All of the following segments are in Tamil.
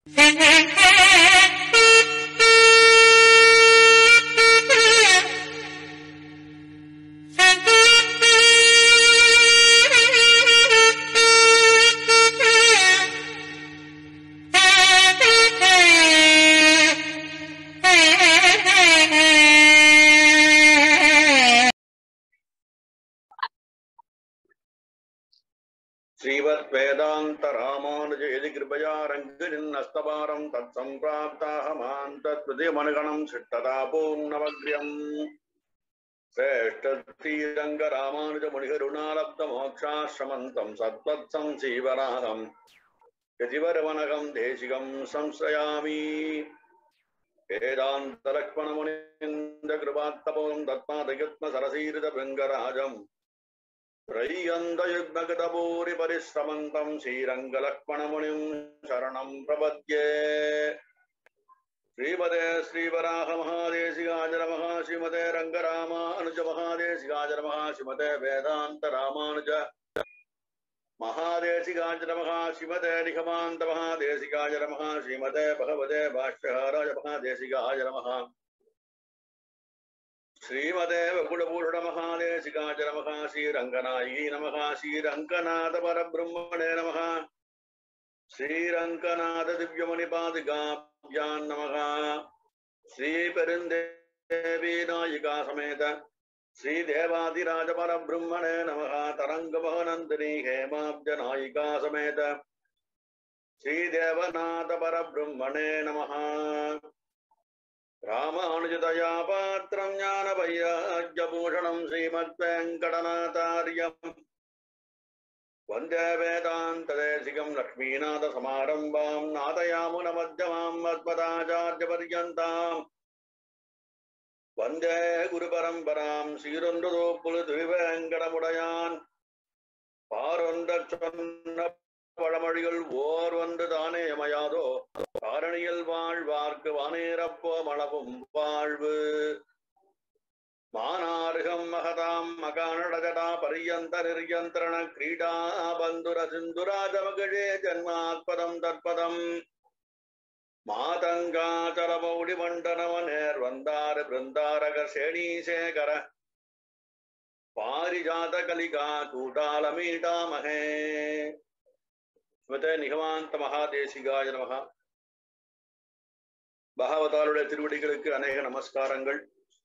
ஸ்ரீவத் வேதாந்த ராமானுஜ எதி கிருபயா ரங்கிரின்னஸ்தபாரம் தத் சம்பிராப்தாஹமான் தத் மனுகணம் சிட்டதா பூர்ணவக்ரியம் श्रेष्ठतीरङ्ग रामानुज मुनिगरुणालब्ध मोक्षाश्रमन्तम् सत्त्वत्सं जीवनाहम् यतिवरवनगम् देशिकम् संश्रयामि वेदान्तलक्ष्मणमुनिन्दकृपात्तपोम् दत्मादयुग्म सरसीरित भृङ्गराजम् त्रय्यन्तयुग्मगतभूरि परिश्रमन्तम् श्रीरङ्गलक्ष्मणमुनिम् शरणम् प्रपद्ये श्रीमते श्रीवराह महादेशिकाज नमः श्रीमते रङ्गरामानुज महादेशिकाज नमः श्रीमते वेदान्त रामानुज महादेशिकाज नमः श्रीमते निगमान्त महादेशिकाज नमः श्रीमते भगवते भाष्यहाराय महादेशिकाय नमः श्रीमते वकुलभूषण महादेशिकाज नमः श्रीरङ्गनायी नमः श्रीरङ्गनाथ परब्रह्मणे नमः श्रीरङ्गनाथ दिव्यमणिपादिकाभ्यान् नमः श्रीपेरुन्देवी नायिका समेत श्रीदेवादिराज परब्रह्मणे नमः तरङ्गमहनन्दिनी हेमाब्ज नायिका समेत श्रीदेवनाथ परब्रह्मणे नमः रामानुजतया पात्रं ज्ञानवैराग्यभूषणं श्रीमद्वेङ्कटनाथार्यम् वन्दे वेदान्तदेशिकं लक्ष्मीनाथसमारम्भां नादयामुनमध्यमां मद्मदाचार्यपर्यन्ताम् वन्दे गुरुपरम्परां சீரொன்றுதோப்புழு திருவேங்கடமுடையான் பாரொன்ற சொன்ன பழமொழிகள் ஓர் ஒன்று தானே அமையாதோ காரணியில் வாழ்வார்க்கு வானேரப்போ மளவும் வாழ்வு மானார்கம் மகதாம் மகானடஜடா பரியந்த நிர்யந்திரண கிரீடா பந்துர சிந்துராஜமகிழே ஜன்மாத்பதம் தற்பதம் மாதங்காச்சலமௌடி மண்டனம நேர் வந்தார பிருந்தாரக சேணீசேகர பாரிஜாத கலிகா கூட்டாலமீடாமகே ஸ்மிருத நிகமாந்த மகாதேசிகாய நமகா பகவதாருடைய திருவடிகளுக்கு அநேக நமஸ்காரங்கள்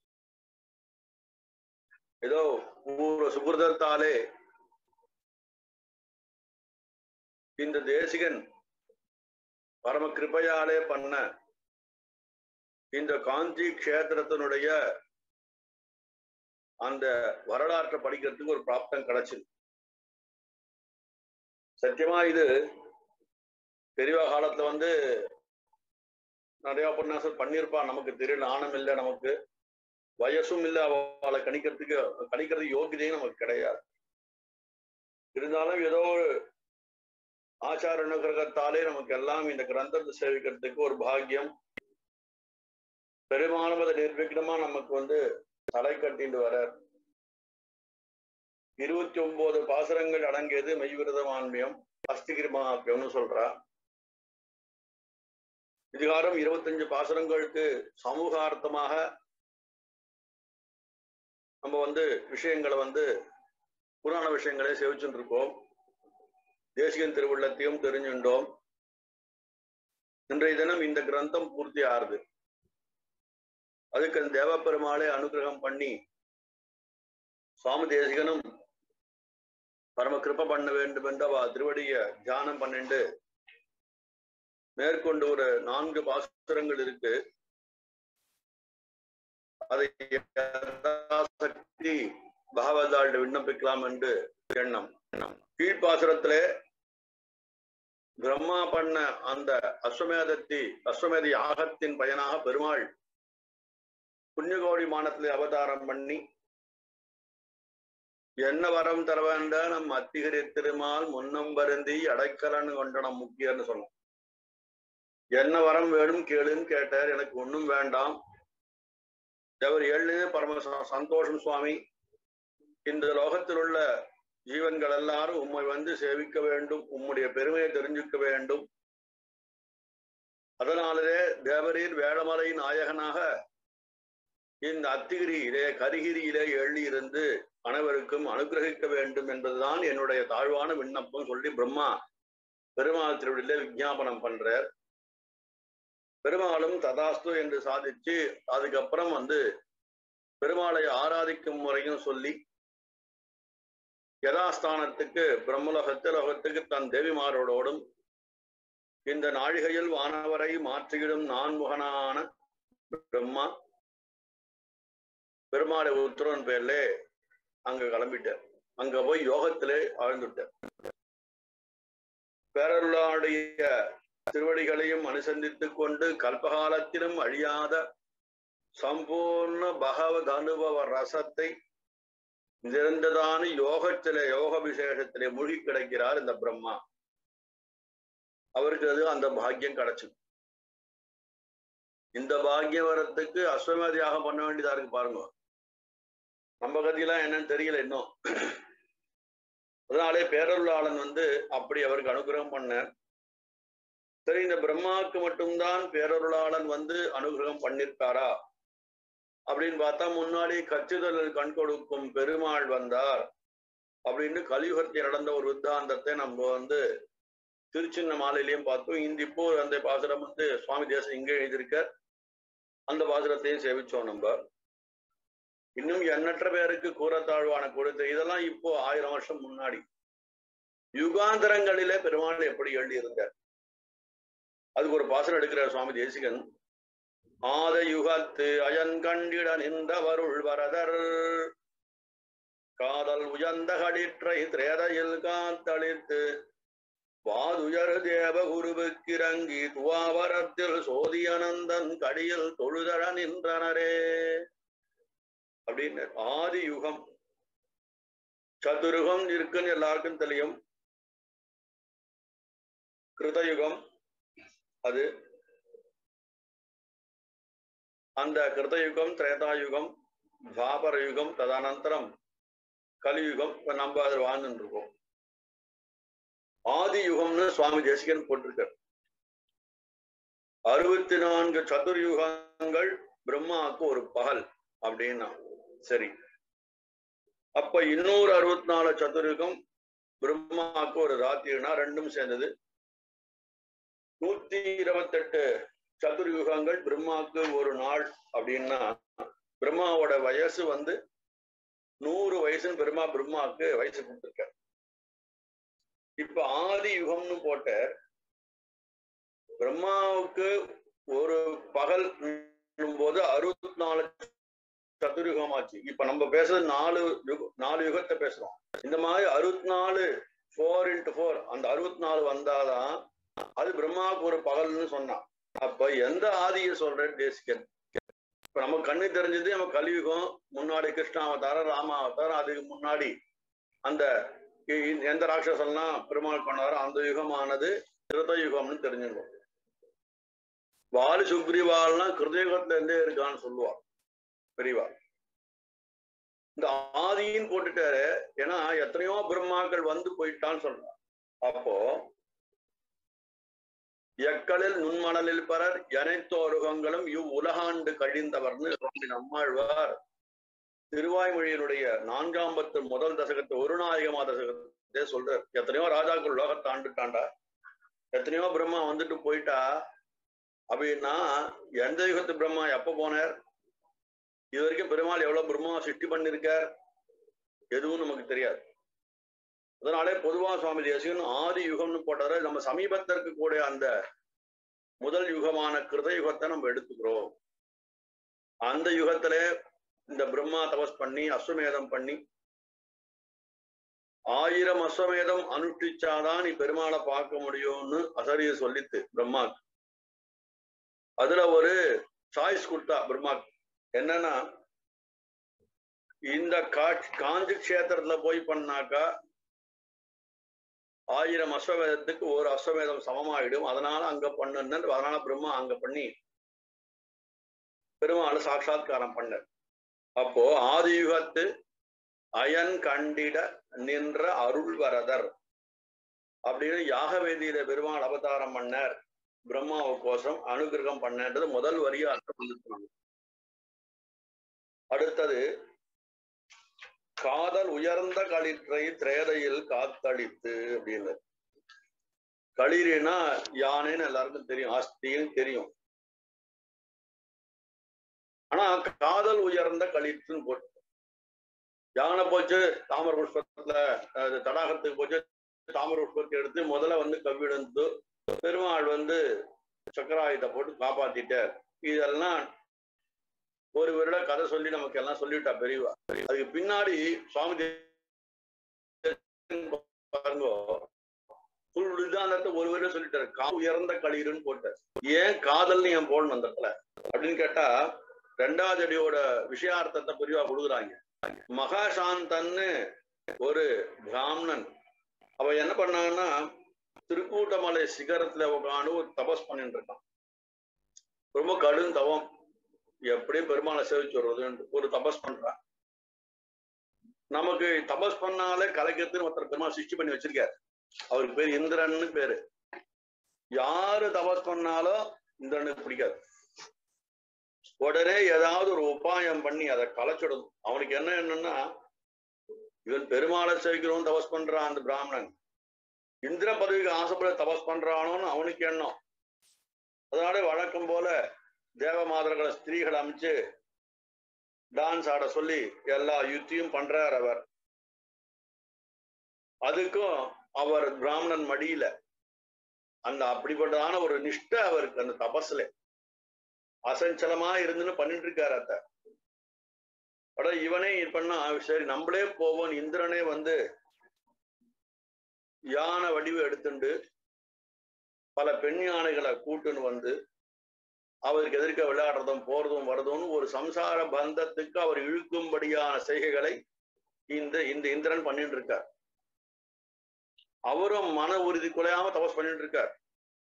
ஏதோ பூர்வ சுகிருதத்தாலே இந்த தேசிகன் பரம கிருபையாலே பண்ண இந்த காஞ்சி கஷேத்திரத்தினுடைய அந்த வரலாற்றை படிக்கிறதுக்கு ஒரு பிராப்தம் கிடைச்சது சத்தியமா இது பெரியவா காலத்துல வந்து நிறைய உபன்யாசம் பண்ணியிருப்பா நமக்கு தெரியல ஆணம் இல்லை நமக்கு வயசும் இல்லை அவளை கணிக்கிறதுக்கு கணிக்கிறது யோகியதையும் நமக்கு கிடையாது இருந்தாலும் ஏதோ ஒரு ஆச்சார அனுகிரகத்தாலே நமக்கு எல்லாம் இந்த கிரந்தத்தை சேவிக்கிறதுக்கு ஒரு பாக்கியம் பெரும்பாலும் அதை நிர்விக்னமா நமக்கு வந்து தலை கட்டிட்டு வர இருபத்தி ஒன்பது பாசுரங்கள் அடங்கியது மெய்விரதமான்மியம் அஸ்திகிரி மகாத்மியம்னு சொல்றா இதுகாரம் இருபத்தஞ்சு பாசுரங்களுக்கு சமூகார்த்தமாக நம்ம வந்து விஷயங்களை வந்து புராண விஷயங்களே சேவிச்சுட்டு இருக்கோம் தேசிகன் திருவுள்ளத்தையும் தெரிஞ்சுட்டோம் இன்றைய தினம் இந்த கிரந்தம் பூர்த்தி ஆறுது அதுக்கு அந்த தேவப்பெருமாளே அனுகிரகம் பண்ணி சுவாமி தேசிகனும் பரம கிருப்ப பண்ண வேண்டும் என்று அவ திருவடிய தியானம் பண்ணிட்டு மேற்கொண்டு ஒரு நான்கு பாசுரங்கள் இருக்கு அதை சக்தி பகவதாள்கிட்ட விண்ணப்பிக்கலாம் என்று எண்ணம் கீழ்ப்பாசுரத்திலே பிரம்மா பண்ண அந்த அஸ்வமேதத்தி அஸ்வமேத யாகத்தின் பயனாக பெருமாள் புண்ணியகோடி மானத்திலே அவதாரம் பண்ணி என்ன வரம் தர வேண்ட நம் அத்திகரி திருமால் முன்னம் வருந்தி அடைக்கலன்னு கொண்டனம் முக்கியன்னு சொன்னோம் என்ன வரம் வேணும் கேளுன்னு கேட்டார் எனக்கு ஒண்ணும் வேண்டாம் அவர் எழுது பரம சந்தோஷம் சுவாமி இந்த லோகத்தில் உள்ள ஜீவன்கள் எல்லாரும் உம்மை வந்து சேவிக்க வேண்டும் உம்முடைய பெருமையை தெரிஞ்சுக்க வேண்டும் அதனாலே தேவரீர் வேளமலை நாயகனாக இந்த அத்திகிரியிலே கரிகிரியிலே எழுதி இருந்து அனைவருக்கும் அனுகிரகிக்க வேண்டும் என்பதுதான் என்னுடைய தாழ்வான விண்ணப்பம் சொல்லி பிரம்மா பெருமாள் திருவிழிலே விஜாபனம் பண்றார் பெருமாளும் ததாஸ்து என்று சாதிச்சு அதுக்கப்புறம் வந்து பெருமாளை ஆராதிக்கும் முறையும் சொல்லி யதாஸ்தானத்துக்கு பிரம்மலோக சத்தியலோகத்துக்கு தன் தேவிமாரோடோடும் இந்த நாழிகையில் வானவரை மாற்றியிடும் நான்முகனான பிரம்மா பெருமாளை உத்தரவன் பேர்ல அங்க கிளம்பிட்டார் அங்க போய் யோகத்திலே ஆழ்ந்துட்டார் பேரருளாடைய திருவடிகளையும் அனுசந்தித்துக் கொண்டு கல்பகாலத்திலும் அழியாத சம்பூர்ண பகவத் அனுபவ ரசத்தை நிறைந்ததான யோகத்திலே யோக விசேஷத்திலே மூழ்கி கிடக்கிறார் இந்த பிரம்மா அவருக்கு அது அந்த பாக்கியம் கிடைச்சது இந்த பாக்கியம் வரத்துக்கு அஸ்வமேதியாக பண்ண வேண்டியதா இருக்கு பாருங்க நம்ம கதியெல்லாம் என்னன்னு தெரியல இன்னும் அதனாலே பேரருளாளன் வந்து அப்படி அவருக்கு அனுகிரகம் பண்ண சரி இந்த பிரம்மாவுக்கு மட்டும்தான் பேரருளாளன் வந்து அனுகிரகம் பண்ணிருக்காரா அப்படின்னு பார்த்தா முன்னாடி கச்சுதல் கண் கொடுக்கும் பெருமாள் வந்தார் அப்படின்னு கலியுகத்தில் நடந்த ஒரு வித்தாந்தத்தை நம்ம வந்து திருச்சின்ன மாலையிலையும் பார்த்தோம் இந்த இப்போ அந்த பாசுரம் வந்து சுவாமி தேசம் இங்கே எழுதியிருக்க அந்த பாசுரத்தையும் சேவிச்சோம் நம்ம இன்னும் எண்ணற்ற பேருக்கு கூறத்தாழ்வான கொடுத்து இதெல்லாம் இப்போ ஆயிரம் வருஷம் முன்னாடி யுகாந்தரங்களிலே பெருமாள் எப்படி எழுதி இருந்தார் அதுக்கு ஒரு பாசனம் எடுக்கிறார் சுவாமி தேசிகன் ஆத யுகத்து அயன் கண்டிட நின்றவருள் வரதர் காதல் உயர்ந்த கடிற்றை திரேதையில் காத்தளித்து வாதுயர் தேவ குருவுக்கிறங்கி துவாவரத்தில் சோதியனந்தன் கடியில் தொழுதழ நின்றனரே அப்படின்னு ஆதி யுகம் சதுருகம் இருக்குன்னு எல்லாருக்கும் தெரியும் கிருதயுகம் அது அந்த கிருதயுகம் திரேதாயுகம் துவாபர யுகம் ததனந்தரம் கலியுகம் இப்ப நம்ம அதில் வாழ்ந்துட்டு இருக்கோம் ஆதி யுகம்னு சுவாமி தேசிகன் போட்டிருக்கார் அறுபத்தி நான்கு சதுர்யுகங்கள் பிரம்மாவுக்கு ஒரு பகல் அப்படின்னா சரி அப்ப இன்னொரு அறுபத்தி நாலு சதுர்யுகம் பிரம்மாவுக்கு ஒரு ராத்திரினா ரெண்டும் சேர்ந்தது நூத்தி இருபத்தெட்டு சதுர்யுகங்கள் பிரம்மாவுக்கு ஒரு நாள் அப்படின்னா பிரம்மாவோட வயசு வந்து நூறு வயசுன்னு பெருமா பிரம்மாவுக்கு வயசு கொடுத்துருக்க இப்ப ஆதி யுகம்னு போட்ட பிரம்மாவுக்கு ஒரு பகல் போது அறுபத்தி நாலு சதுர்யுகம் ஆச்சு இப்ப நம்ம பேசுறது நாலு யுக நாலு யுகத்தை பேசுறோம் இந்த மாதிரி அறுபத்தி நாலு ஃபோர் இன்ட்டு ஃபோர் அந்த அறுபத்தி நாலு வந்தாதான் அது பிரம்மாவுக்கு ஒரு பகல்னு சொன்னான் அப்ப எந்த ஆதியை சொல்றேன் தேசிகன் இப்ப நம்ம கண்ணு தெரிஞ்சது நம்ம கலியுகம் முன்னாடி கிருஷ்ண அவதாரம் ராம அவதாரம் அதுக்கு முன்னாடி அந்த எந்த ராட்சசம்லாம் பெருமாள் கொண்டாரோ அந்த யுகமானது கிருத யுகம்னு தெரிஞ்சுக்கணும் வாலு சுக்ரீவால்லாம் கிருதயுகத்துல இருந்தே இருக்கான்னு சொல்லுவா பெரியவா இந்த ஆதின்னு போட்டுட்டாரு ஏன்னா எத்தனையோ பிரம்மாக்கள் வந்து போயிட்டான்னு சொல்றான் அப்போ எக்களில் நுண்மணலில் பரர் எனைத்தோருகங்களும் இவ் உலகாண்டு கழிந்தவர்னு சுவாமி நம்மாழ்வார் திருவாய்மொழியினுடைய நான்காம் பத்து முதல் தசகத்தை ஒரு நாயகமா தசகத்தை சொல்றார் எத்தனையோ ராஜாக்கள் உலகத்தை ஆண்டுட்டாண்டா எத்தனையோ பிரம்மா வந்துட்டு போயிட்டா அப்படின்னா எந்த யுகத்து பிரம்மா எப்ப போனார் இது வரைக்கும் பெருமாள் எவ்வளவு பிரம்மா சிருஷ்டி பண்ணிருக்கார் எதுவும் நமக்கு தெரியாது அதனாலே பொதுவா சுவாமி தேசிகன் ஆதி யுகம்னு போட்டாரு நம்ம சமீபத்தில் இருக்கக்கூடிய அந்த முதல் யுகமான கிருத யுகத்தை நம்ம எடுத்துக்கிறோம் அந்த யுகத்துல இந்த பிரம்மா தபஸ் பண்ணி அஸ்வமேதம் பண்ணி ஆயிரம் அஸ்வமேதம் அனுஷ்டிச்சாதான் நீ பெருமாளை பார்க்க முடியும்னு அசரிய சொல்லித்து பிரம்மாக்கு அதுல ஒரு சாய்ஸ் கொடுத்தா பிரம்மாக்கு என்னன்னா இந்த காட்சி காஞ்சி கஷேத்திரத்துல போய் பண்ணாக்கா ஆயிரம் அஸ்வமேதத்துக்கு ஒரு அஸ்வமேதம் சமமாயிடும் அதனால அங்க பண்ணுன்னு அதனால பிரம்மா அங்க பண்ணி பெருமாள் சாட்சாத்காரம் பண்ண அப்போ ஆதியுகத்து அயன் கண்டிட நின்ற அருள்வரதர் அப்படின்னு யாகவேதியில பெருமாள் அவதாரம் பண்ணார் பிரம்மாவை கோசம் அனுகிரகம் பண்ணன்றது முதல் வரியா அர்த்தம் பண்ணிருக்காங்க அடுத்தது காதல் உயர்ந்த களிற்றை திரேதையில் காத்தளித்து அப்படின்னு களிரினா யானைன்னு எல்லாருக்கும் தெரியும் அஸ்தின்னு தெரியும் ஆனா காதல் உயர்ந்த களிற்றுன்னு போட்டு யானை போச்சு தாமர புஷ்பத்துல அது தடாகத்துக்கு போச்சு தாமர புஷ்பத்தை எடுத்து முதல்ல வந்து கவ்விடந்து பெருமாள் வந்து சக்கராயுதத்தை போட்டு காப்பாத்திட்டார் இதெல்லாம் ஒரு வருட கதை சொல்லி நமக்கு எல்லாம் சொல்லிட்டா பெரியவா அதுக்கு பின்னாடி சுவாமி பாருங்க full விதானத்தை ஒரு வருடம் சொல்லிட்டாரு கா உயர்ந்த களிருன்னு போட்டார் ஏன் காதல்னு ஏன் போடணும் அந்த இடத்துல அப்படின்னு கேட்டா ரெண்டாவது அடியோட விஷயார்த்தத்தை பெரியவா கொடுக்குறாங்க மகாசாந்தன்னு ஒரு பிராமணன் அவ என்ன பண்ணான்னா திருக்கூட்டமலை சிகரத்துல உட்காந்து ஒரு தபஸ் பண்ணிட்டு இருக்கான் ரொம்ப கடும் தவம் எப்படி பெருமாளை சேவிச்சு வருவதுன்னு ஒரு தபஸ் பண்றான் நமக்கு தபஸ் பண்ணாலே கலைக்கிறதுன்னு ஒருத்தர் பெருமாள் சிருஷ்டி பண்ணி வச்சிருக்காரு அவருக்கு பேர் இந்திரன்னு பேரு யாரு தபஸ் பண்ணாலும் இந்திரனுக்கு பிடிக்காது உடனே ஏதாவது ஒரு உபாயம் பண்ணி அதை கலைச்சிடணும் அவனுக்கு என்ன என்னன்னா இவன் பெருமாளை சேவிக்கிறவன் தபஸ் பண்றான் அந்த பிராமணன் இந்திர பதவிக்கு ஆசைப்பட தபஸ் பண்றானோன்னு அவனுக்கு எண்ணம் அதனால வழக்கம் போல தேவமாதர்களை ஸ்திரீகளை அமைச்சு டான்ஸ் ஆட சொல்லி எல்லா யுத்தியும் பண்றார் அவர் அதுக்கும் அவர் பிராமணன் மடியில அந்த அப்படிப்பட்டதான ஒரு நிஷ்டை அவருக்கு அந்த தபஸ்ல அசஞ்சலமா இருந்துன்னு பண்ணிட்டு இருக்காரு அத்த அட இவனே இது பண்ணா சரி நம்மளே போவோம் இந்திரனே வந்து யானை வடிவு எடுத்துண்டு பல பெண் யானைகளை கூட்டுன்னு வந்து அவருக்கு எதிர்க்க விளையாடுறதும் போறதும் வரதும் ஒரு சம்சார பந்தத்துக்கு அவர் இழுக்கும்படியான செய்கைகளை இந்த இந்த இந்திரன் பண்ணிட்டு இருக்கார் அவரும் மன உறுதி குலையாம தபஸ் பண்ணிட்டு இருக்கார்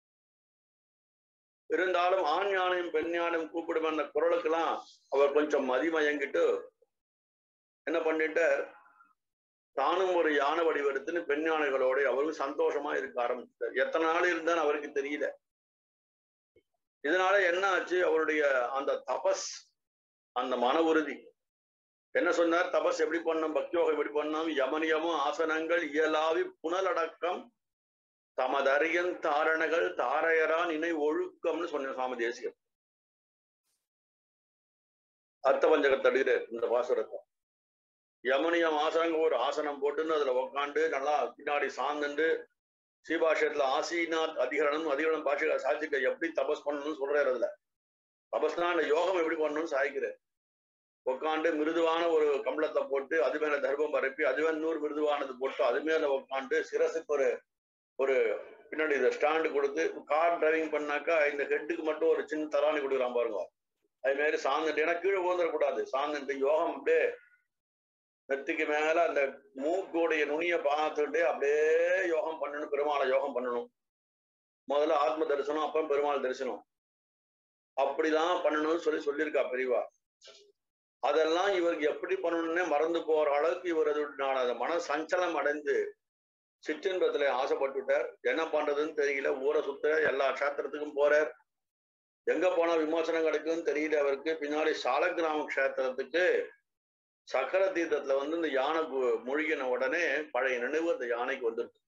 இருந்தாலும் ஆண் யானையும் பெண் யானையும் கூப்பிடும் அந்த குரலுக்கெல்லாம் அவர் கொஞ்சம் மதிமயங்கிட்டு என்ன பண்ணிட்டார் தானும் ஒரு யானை வடிவெடுத்துன்னு பெண் யானைகளோட அவரும் சந்தோஷமா இருக்க ஆரம்பிச்சார் எத்தனை நாள் இருந்தான்னு அவருக்கு தெரியல இதனால என்ன ஆச்சு அவருடைய அந்த தபஸ் அந்த மன உறுதி என்ன சொன்னார் தபஸ் எப்படி பண்ணோம் பக்தியோகம் எப்படி பண்ணோம் யமனியமும் ஆசனங்கள் இயலாவி புனலடக்கம் தமதறியன் தாரணகள் தாரையரா நினை ஒழுக்கம்னு சொன்ன சுவாமி தேசிகர் அர்த்த பஞ்சகத்தடுகிற இந்த பாசுரத்தை யமனியம் ஆசனங்க ஒரு ஆசனம் போட்டுன்னு அதுல உக்காண்டு நல்லா பின்னாடி சார்ந்துண்டு ஸ்ரீபாஷத்துல ஆசீனாத் அதிகரணம் அதிகரணம் பாஷை சாட்சிக்க எப்படி தபஸ் பண்ணணும்னு சொல்றாரு அதுல தபஸ்னா அந்த யோகம் எப்படி பண்ணணும்னு சாய்க்கிறார் உட்காந்து மிருதுவான ஒரு கம்பளத்தை போட்டு அது மேல தர்மம் பரப்பி அதுவே இன்னொரு மிருதுவானது போட்டு அது மேல உட்காந்து சிரசுக்கு ஒரு ஒரு பின்னாடி இதை ஸ்டாண்டு கொடுத்து கார் டிரைவிங் பண்ணாக்கா இந்த ஹெட்டுக்கு மட்டும் ஒரு சின்ன தலானி கொடுக்குறான் பாருங்க அது மாதிரி சாந்துட்டு ஏன்னா கீழே ஊந்துடக்கூடாது சாந்துட்டு யோகம் அப்படியே நெத்திக்கு மேல அந்த மூக்குடைய நுனிய பார்த்துட்டு அப்படியே யோகம் பண்ணணும் பெருமாளை யோகம் பண்ணணும் முதல்ல ஆத்ம தரிசனம் அப்புறம் பெருமாள் தரிசனம் அப்படிதான் பண்ணணும்னு சொல்லி சொல்லியிருக்கா பெரியவா அதெல்லாம் இவருக்கு எப்படி பண்ணணும்னே மறந்து போற அளவுக்கு இவர் அது மன சஞ்சலம் அடைந்து சிற்றின்பத்துல ஆசைப்பட்டுட்டார் என்ன பண்றதுன்னு தெரியல ஊரை சுத்த எல்லா கஷேத்திரத்துக்கும் போறார் எங்க போனா விமோசனம் கிடைக்கும்னு தெரியல அவருக்கு பின்னாடி சாலக்கிராம கஷேத்திரத்துக்கு சக்கர தீர்த்தத்துல வந்து இந்த யானை மூழ்கின உடனே பழைய நினைவு அந்த யானைக்கு வந்துருக்கு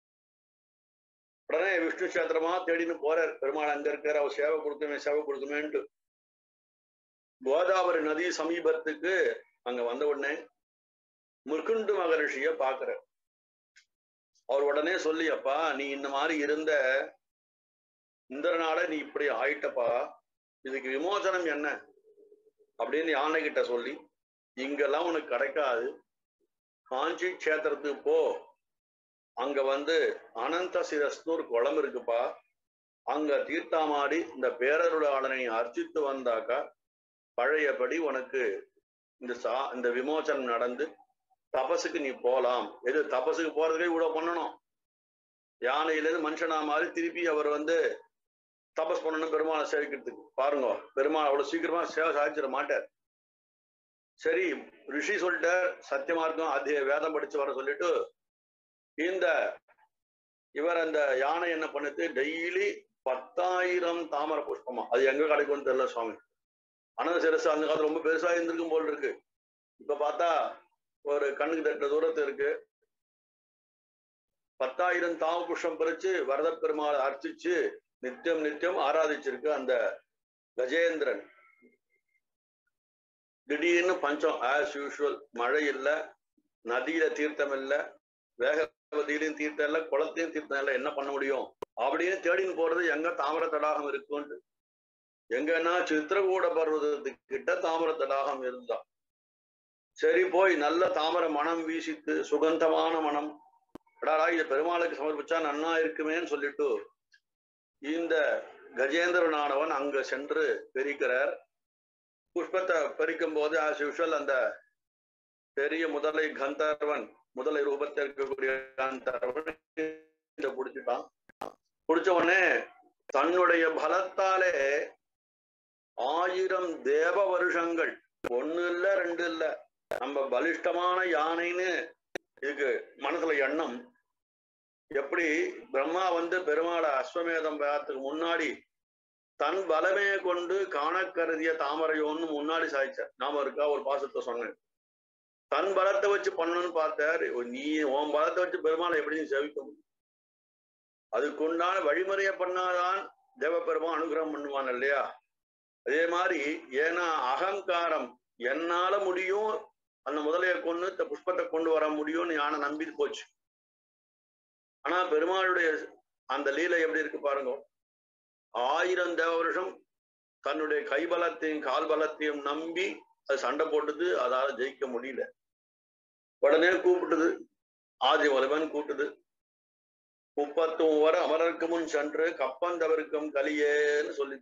உடனே விஷ்ணு கஷேத்திரமா தேடின்னு போறார் பெருமாள் அங்க இருக்கார் அவர் சேவை கொடுக்குமே சேவை கொடுக்குமேன்ட்டு கோதாவரி நதி சமீபத்துக்கு அங்க வந்த உடனே முற்குண்டு மகரிஷிய பாக்குறார் அவர் உடனே சொல்லி அப்பா நீ இந்த மாதிரி இருந்த இந்திரனால நீ இப்படி ஆயிட்டப்பா இதுக்கு விமோசனம் என்ன அப்படின்னு யானை கிட்ட சொல்லி இங்கெல்லாம் உனக்கு கிடைக்காது காஞ்சி கஷேத்திரத்துக்கு போ அங்க வந்து அனந்த சிரஸ்னு ஒரு குளம் இருக்குப்பா அங்க தீர்த்தாமாடி இந்த பேரருளாளனை அர்ச்சித்து வந்தாக்கா பழையபடி உனக்கு இந்த சா இந்த விமோசனம் நடந்து தபசுக்கு நீ போலாம் எது தபசுக்கு போறதுக்கே இவ்வளவு பண்ணணும் யானையிலேருந்து மனுஷனா மாதிரி திருப்பி அவர் வந்து தபஸ் பண்ணணும் பெருமாளை சேவிக்கிறதுக்கு பாருங்க பெருமாள் அவ்வளவு சீக்கிரமா சேவை சாதிச்சிட மாட்டார் சரி ரிஷி சொல்லிட்டார் சத்தியமார்க்கம் அது வேதம் படிச்சு வர சொல்லிட்டு இந்த இவர் அந்த யானை என்ன பண்ணுது டெய்லி பத்தாயிரம் தாமர புஷ்பமா அது எங்க கிடைக்கும்னு தெரியல சுவாமி அனந்த சிரசு அந்த காலத்துல ரொம்ப பெருசா இருந்திருக்கும் போல் இருக்கு இப்ப பார்த்தா ஒரு கண்ணுக்கு தட்ட தூரத்து இருக்கு பத்தாயிரம் தாம புஷ்பம் பறிச்சு வரத பெருமாள் அர்ச்சிச்சு நித்தியம் நித்தியம் ஆராதிச்சிருக்கு அந்த கஜேந்திரன் திடீர்னு பஞ்சம் ஆஸ் யூஷுவல் மழை இல்ல நதியில தீர்த்தம் இல்ல வேகவதியிலையும் தீர்த்தம் இல்ல குளத்தையும் தீர்த்தம் இல்ல என்ன பண்ண முடியும் அப்படின்னு தேடின்னு போறது எங்க தாமர தடாகம் இருக்கும்னு எங்கன்னா சித்திரகூட பர்வதத்துக்கிட்ட தாமர தடாகம் இருந்தா சரி போய் நல்ல தாமர மனம் வீசித்து சுகந்தமான மனம் அடாடா இது பெருமாளுக்கு சமர்ப்பிச்சா நன்னா இருக்குமேன்னு சொல்லிட்டு இந்த கஜேந்திரனானவன் அங்க சென்று பெரிக்கிறார் புஷ்பத்தை பறிக்கும் போது ஆஸ் யூஷுவல் அந்த பெரிய முதலை கந்தர்வன் முதலை ரூபத்தில் இருக்கக்கூடிய கந்தர்வன் இத புடிச்சிட்டான் புடிச்ச உடனே தன்னுடைய பலத்தாலே ஆயிரம் தேவ வருஷங்கள் ஒண்ணு இல்ல ரெண்டு இல்ல நம்ம பலிஷ்டமான யானைன்னு இதுக்கு மனசுல எண்ணம் எப்படி பிரம்மா வந்து பெருமாளை அஸ்வமேதம் பேரத்துக்கு முன்னாடி தன் பலமே கொண்டு காண கருதிய தாமரையோன்னு முன்னாடி சாய்ச்சார் நாம இருக்கா ஒரு பாசத்தை சொன்னேன் தன் பலத்தை வச்சு பண்ணணும்னு பார்த்தார் நீ உன் பலத்தை வச்சு பெருமாளை எப்படி நீ சேவிக்க முடியும் அதுக்குண்டான வழிமுறையை பண்ணாதான் தேவ பெருமான் அனுகிரகம் பண்ணுவான் இல்லையா அதே மாதிரி ஏன்னா அகங்காரம் என்னால முடியும் அந்த முதலையை கொண்டு இந்த புஷ்பத்தை கொண்டு வர முடியும்னு யானை நம்பி போச்சு ஆனா பெருமாளுடைய அந்த லீலை எப்படி இருக்கு பாருங்க ஆயிரம் தேவ வருஷம் தன்னுடைய கைபலத்தையும் கால் பலத்தையும் நம்பி அது சண்டை போட்டது அதால ஜெயிக்க முடியல உடனே கூப்பிட்டது ஆதி வலுவன் கூப்பிட்டது முப்பத்தும் வர அமரருக்கு முன் சென்று கப்பந்தவருக்கும் கலியேன்னு சொல்லி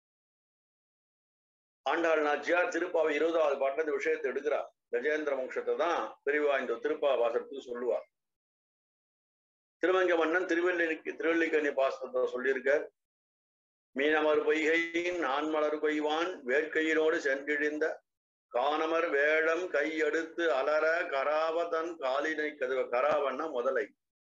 ஆண்டாள் நாச்சியார் திருப்பாவை இருபதாவது பாட்டில் இந்த விஷயத்தை எடுக்கிறார் கஜேந்திர மோட்சத்தை தான் பெரியவா இந்த திருப்பா வாசத்துக்கு சொல்லுவார் திருவங்க மன்னன் திருவல்லிக்கு திருவல்லிக்கண்ணி பாசத்தை சொல்லியிருக்கார் மீனமர் பொய்கையின் நான்மலர் கொய்வான் வேட்கையினோடு சென்றிழிந்த காணமர் வேடம் கையெடுத்து அலற கராவதன் காலினை கதுவ கராவண்ண முதலை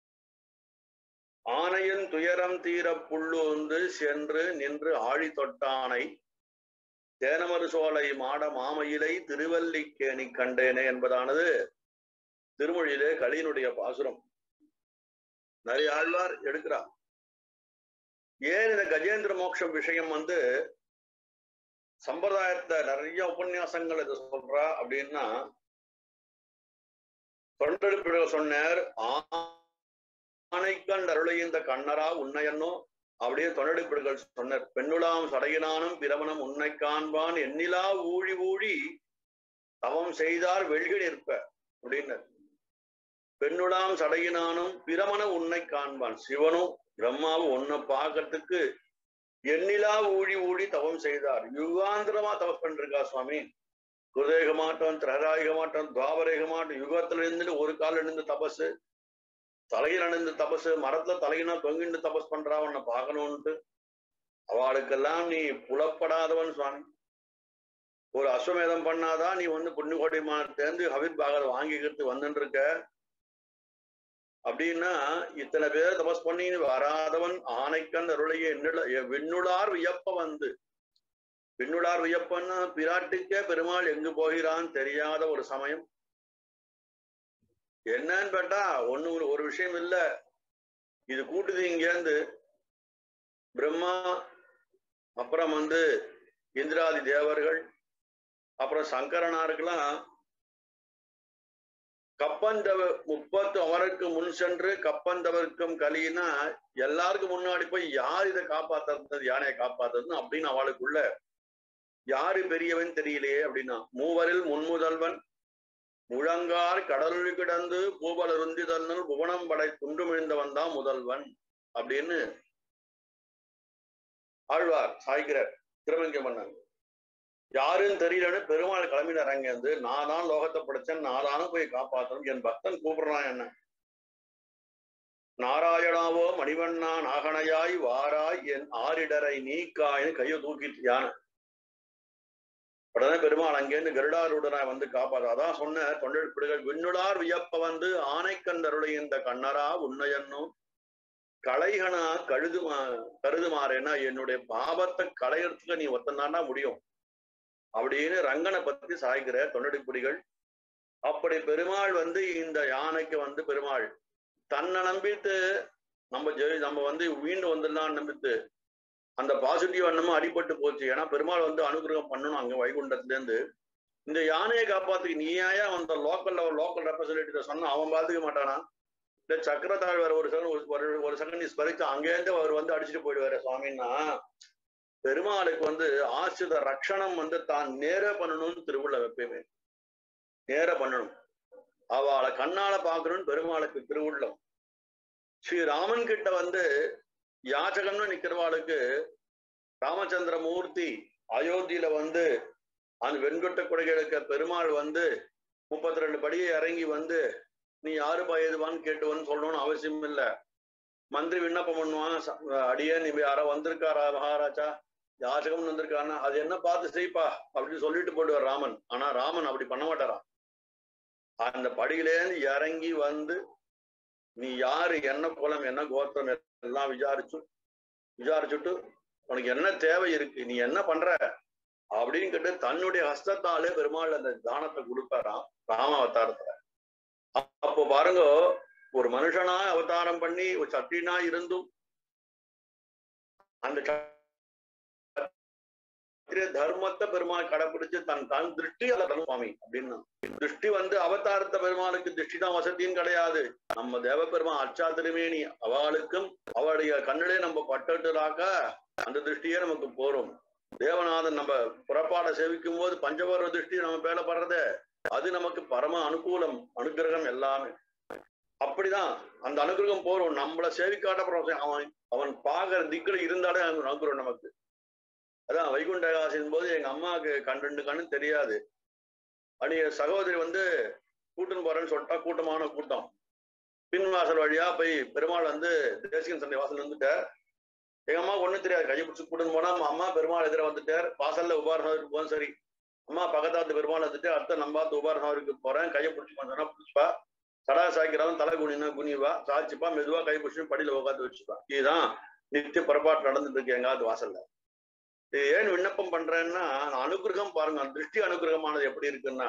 ஆனையின் துயரம் தீர புள்ளூந்து சென்று நின்று ஆழி தொட்டானை தேனமரு சோலை மாட மாமையிலை திருவல்லிக்கேணி கண்டேனே என்பதானது திருமொழியிலே களியினுடைய பாசுரம் நிறைய ஆழ்வார் எடுக்கிறார் ஏன் இந்த கஜேந்திர மோட்சம் விஷயம் வந்து சம்பிரதாயத்தை நிறைய உபன்யாசங்கள் இதை சொல்றா அப்படின்னா தொண்டெடுப்பிட சொன்னார் ஆனைக்கண் அருளை இந்த கண்ணரா உன்னையன்னோ அப்படியே தொண்டெடுப்பிடுகள் சொன்னார் பெண்ணுலாம் சடையினானும் பிரமணம் உன்னை காண்பான் எண்ணிலா ஊழி ஊழி தவம் செய்தார் வெள்கி நிற்ப அப்படின்னு பெண்ணுலாம் சடையினானும் பிரமண உன்னை காண்பான் சிவனும் பிரம்மாவும் உன்னை பார்க்கறதுக்கு எண்ணிலா ஊழி ஊழி தவம் செய்தார் யுகாந்திரமா தவஸ் பண்ணிருக்கா சுவாமி குருதேக மாட்டம் திரராயுக மாட்டம் துவாபரேக மாட்டம் யுகத்துல இருந்துட்டு ஒரு கால இருந்து தபசு தலையில் அணிந்து தபசு மரத்துல தலையினா தொங்கிண்டு தபஸ் பண்றா உன்னை பார்க்கணும்ட்டு அவளுக்கெல்லாம் நீ புலப்படாதவன் சுவாமி ஒரு அஸ்வமேதம் பண்ணாதான் நீ வந்து புண்ணியகோடி மாட்டேந்து ஹவித் பாகர் வாங்கிக்கிறது வந்துட்டு இருக்க அப்படின்னா இத்தனை பேர் தபஸ் பண்ணி வராதவன் ஆனைக்கண் அருளைய விண்ணுளார் வியப்ப வந்து விண்ணுளார் வியப்பன்னா பிராட்டுக்கே பெருமாள் எங்கு போகிறான் தெரியாத ஒரு சமயம் என்னன்னு கேட்டா ஒண்ணு ஒரு விஷயம் இல்ல இது கூட்டுது இங்கேருந்து பிரம்மா அப்புறம் வந்து இந்திராதி தேவர்கள் அப்புறம் சங்கரனாருக்கெல்லாம் கப்பந்தவ முப்பத்து அவருக்கு முன் சென்று கப்பந்தவருக்கும் கலினா எல்லாருக்கும் முன்னாடி போய் யார் இதை காப்பாத்துறது யானையை காப்பாத்துறது அப்படின்னு அவளுக்குள்ள யாரு பெரியவன் தெரியலையே அப்படின்னா மூவரில் முன்முதல்வன் முழங்கார் கடலுள் கிடந்து பூவல் அருந்தி தன்னுள் புவனம் படை துண்டுமிழ்ந்தவன் தான் முதல்வன் அப்படின்னு ஆழ்வார் சாய்கிறார் திருமங்க மன்னன் யாருன்னு தெரியலன்னு பெருமாள் கிளம்பினார் அங்கேருந்து நான் தான் லோகத்தை படைச்சேன் நான் தானும் போய் காப்பாற்றணும் என் பக்தன் கூப்பிடுறான் என்ன நாராயணாவோ மணிவண்ணா நாகனையாய் வாராய் என் ஆரிடரை நீக்காய்னு கையை தூக்கிட்டு யானை உடனே பெருமாள் அங்கேருந்து கருடாருடனாய் வந்து காப்பாது அதான் சொன்ன தொண்டெடுப்பிடுகள் விண்ணுளார் வியப்ப வந்து ஆனைக்கந்தருளை இந்த கண்ணரா உன்னையன்னும் களைகனா கழுதுமா கருதுமாறேன்னா என்னுடைய பாவத்தை களையறதுக்கு நீ ஒத்தந்தாண்டா முடியும் அப்படின்னு ரங்கனை பத்தி சாய்கிற தொண்டடிப்புடிகள் அப்படி பெருமாள் வந்து இந்த யானைக்கு வந்து பெருமாள் தன்னை நம்பிட்டு நம்ம ஜெயி நம்ம வந்து வீண்டு வந்துடலாம்னு நம்பிட்டு அந்த பாசிட்டிவ் எண்ணமும் அடிபட்டு போச்சு ஏன்னா பெருமாள் வந்து அனுகிரகம் பண்ணணும் அங்க வைகுண்டத்துல இருந்து இந்த யானையை காப்பாத்துக்கு நீயாயா அந்த லோக்கல்ல லோக்கல் ரெப்ரசன்டேட்டிவ் சொன்னா அவன் பாத்துக்க மாட்டானா இந்த சக்கரத்தாழ்வார் ஒரு செகண்ட் ஒரு ஒரு செகண்ட் ஸ்பரிச்சு அங்கேருந்து அவர் வந்து அடிச்சுட்டு போயிடுவாரு சுவாமின்னா பெருமாளுக்கு வந்து ஆசிரித ரக்ஷணம் வந்து தான் நேர பண்ணணும்னு திருவுள்ள எப்பயுமே நேர பண்ணணும் அவளை கண்ணால பாக்கணும்னு பெருமாளுக்கு திருவுள்ளம் ஸ்ரீ ராமன் கிட்ட வந்து யாச்சகம்னு நிக்கிறவாளுக்கு ராமச்சந்திர மூர்த்தி அயோத்தியில வந்து அந்த வெண்கொட்ட குடைகளுக்கு பெருமாள் வந்து முப்பத்தி ரெண்டு படியை இறங்கி வந்து நீ யாரு பயதுவான்னு கேட்டுவன்னு சொல்லணும்னு அவசியம் இல்லை மந்திரி விண்ணப்பம் பண்ணுவான் ச- அடியே நீ யாரோ வந்திருக்காரா மகாராஜா யாச்சகம் வந்திருக்கானா அது என்ன பார்த்து செய்ப்பா அப்படின்னு சொல்லிட்டு போடுவார் ராமன் ஆனா ராமன் அப்படி பண்ண மாட்டாராம் அந்த படியிலேருந்து இறங்கி வந்து நீ யாரு என்ன குலம் என்ன கோத்திரம் எல்லாம் விசாரிச்சு விசாரிச்சுட்டு உனக்கு என்ன தேவை இருக்கு நீ என்ன பண்ற அப்படின்னு கேட்டு தன்னுடைய ஹஸ்தத்தாலே பெருமாள் அந்த தானத்தை கொடுப்பாராம் ராம அவதாரத்துல அ- அப்போ பாருங்க ஒரு மனுஷனா அவதாரம் பண்ணி ஒரு சட்டினா இருந்தும் அந்த சத்திரிய தர்மத்தை பெருமாள் கடைபிடிச்சு தன் தன் திருஷ்டி அல்ல தன் சுவாமி அப்படின்னு திருஷ்டி வந்து அவதாரத்த பெருமாளுக்கு திருஷ்டி தான் வசதியும் கிடையாது நம்ம தேவ பெருமாள் அச்சா திருமேனி அவளுக்கும் அவளுடைய கண்ணிலே நம்ம பட்டுறாக்க அந்த திருஷ்டியே நமக்கு போரும் தேவநாதன் நம்ம புறப்பாட சேவிக்கும் போது பஞ்சபர்வ திருஷ்டி நம்ம மேல படுறது அது நமக்கு பரம அனுகூலம் அனுகிரகம் எல்லாமே அப்படிதான் அந்த அனுகிரகம் போறோம் நம்மள சேவிக்காட்டப்புறம் அவன் அவன் பாக்குற திக்குல இருந்தாலே அவன் அனுகிரகம் நமக்கு அதான் வைகுண்ட ஏகாதசியின் போது எங்க அம்மாவுக்கு கண் ரெண்டு கண்ணு தெரியாது அடி சகோதரி வந்து கூட்டுன்னு போறேன்னு சொல்லிட்டா கூட்டமான கூட்டம் பின் வாசல் வழியா போய் பெருமாள் வந்து தேசிகன் சண்டை வாசல் வந்துட்டார் எங்க அம்மா ஒண்ணும் தெரியாது கையை பிடிச்சி கூட்டுன்னு போனா அம்மா பெருமாள் எதிர வந்துட்டார் வாசல்ல உபாரணம் போதும் சரி அம்மா பக்கத்தாத்து பெருமாள் வந்துட்டு அடுத்த நம்பாத்து உபாரணம் போறேன் கையை பிடிச்சி சொன்னா பிடிச்சிப்பா சடா சாய்க்கிறாலும் தலை குனினா குனிவா சாய்ச்சிப்பா மெதுவா கை பிடிச்சி படியில உட்காந்து வச்சுப்பா இதுதான் நித்திய புறப்பாட்டு நடந்துட்டு இருக்கு எங்காவது வாசல்ல இது ஏன் விண்ணப்பம் பண்றேன்னா அனுகிரகம் பாருங்க அந்த திருஷ்டி அனுகிரகமானது எப்படி இருக்குன்னா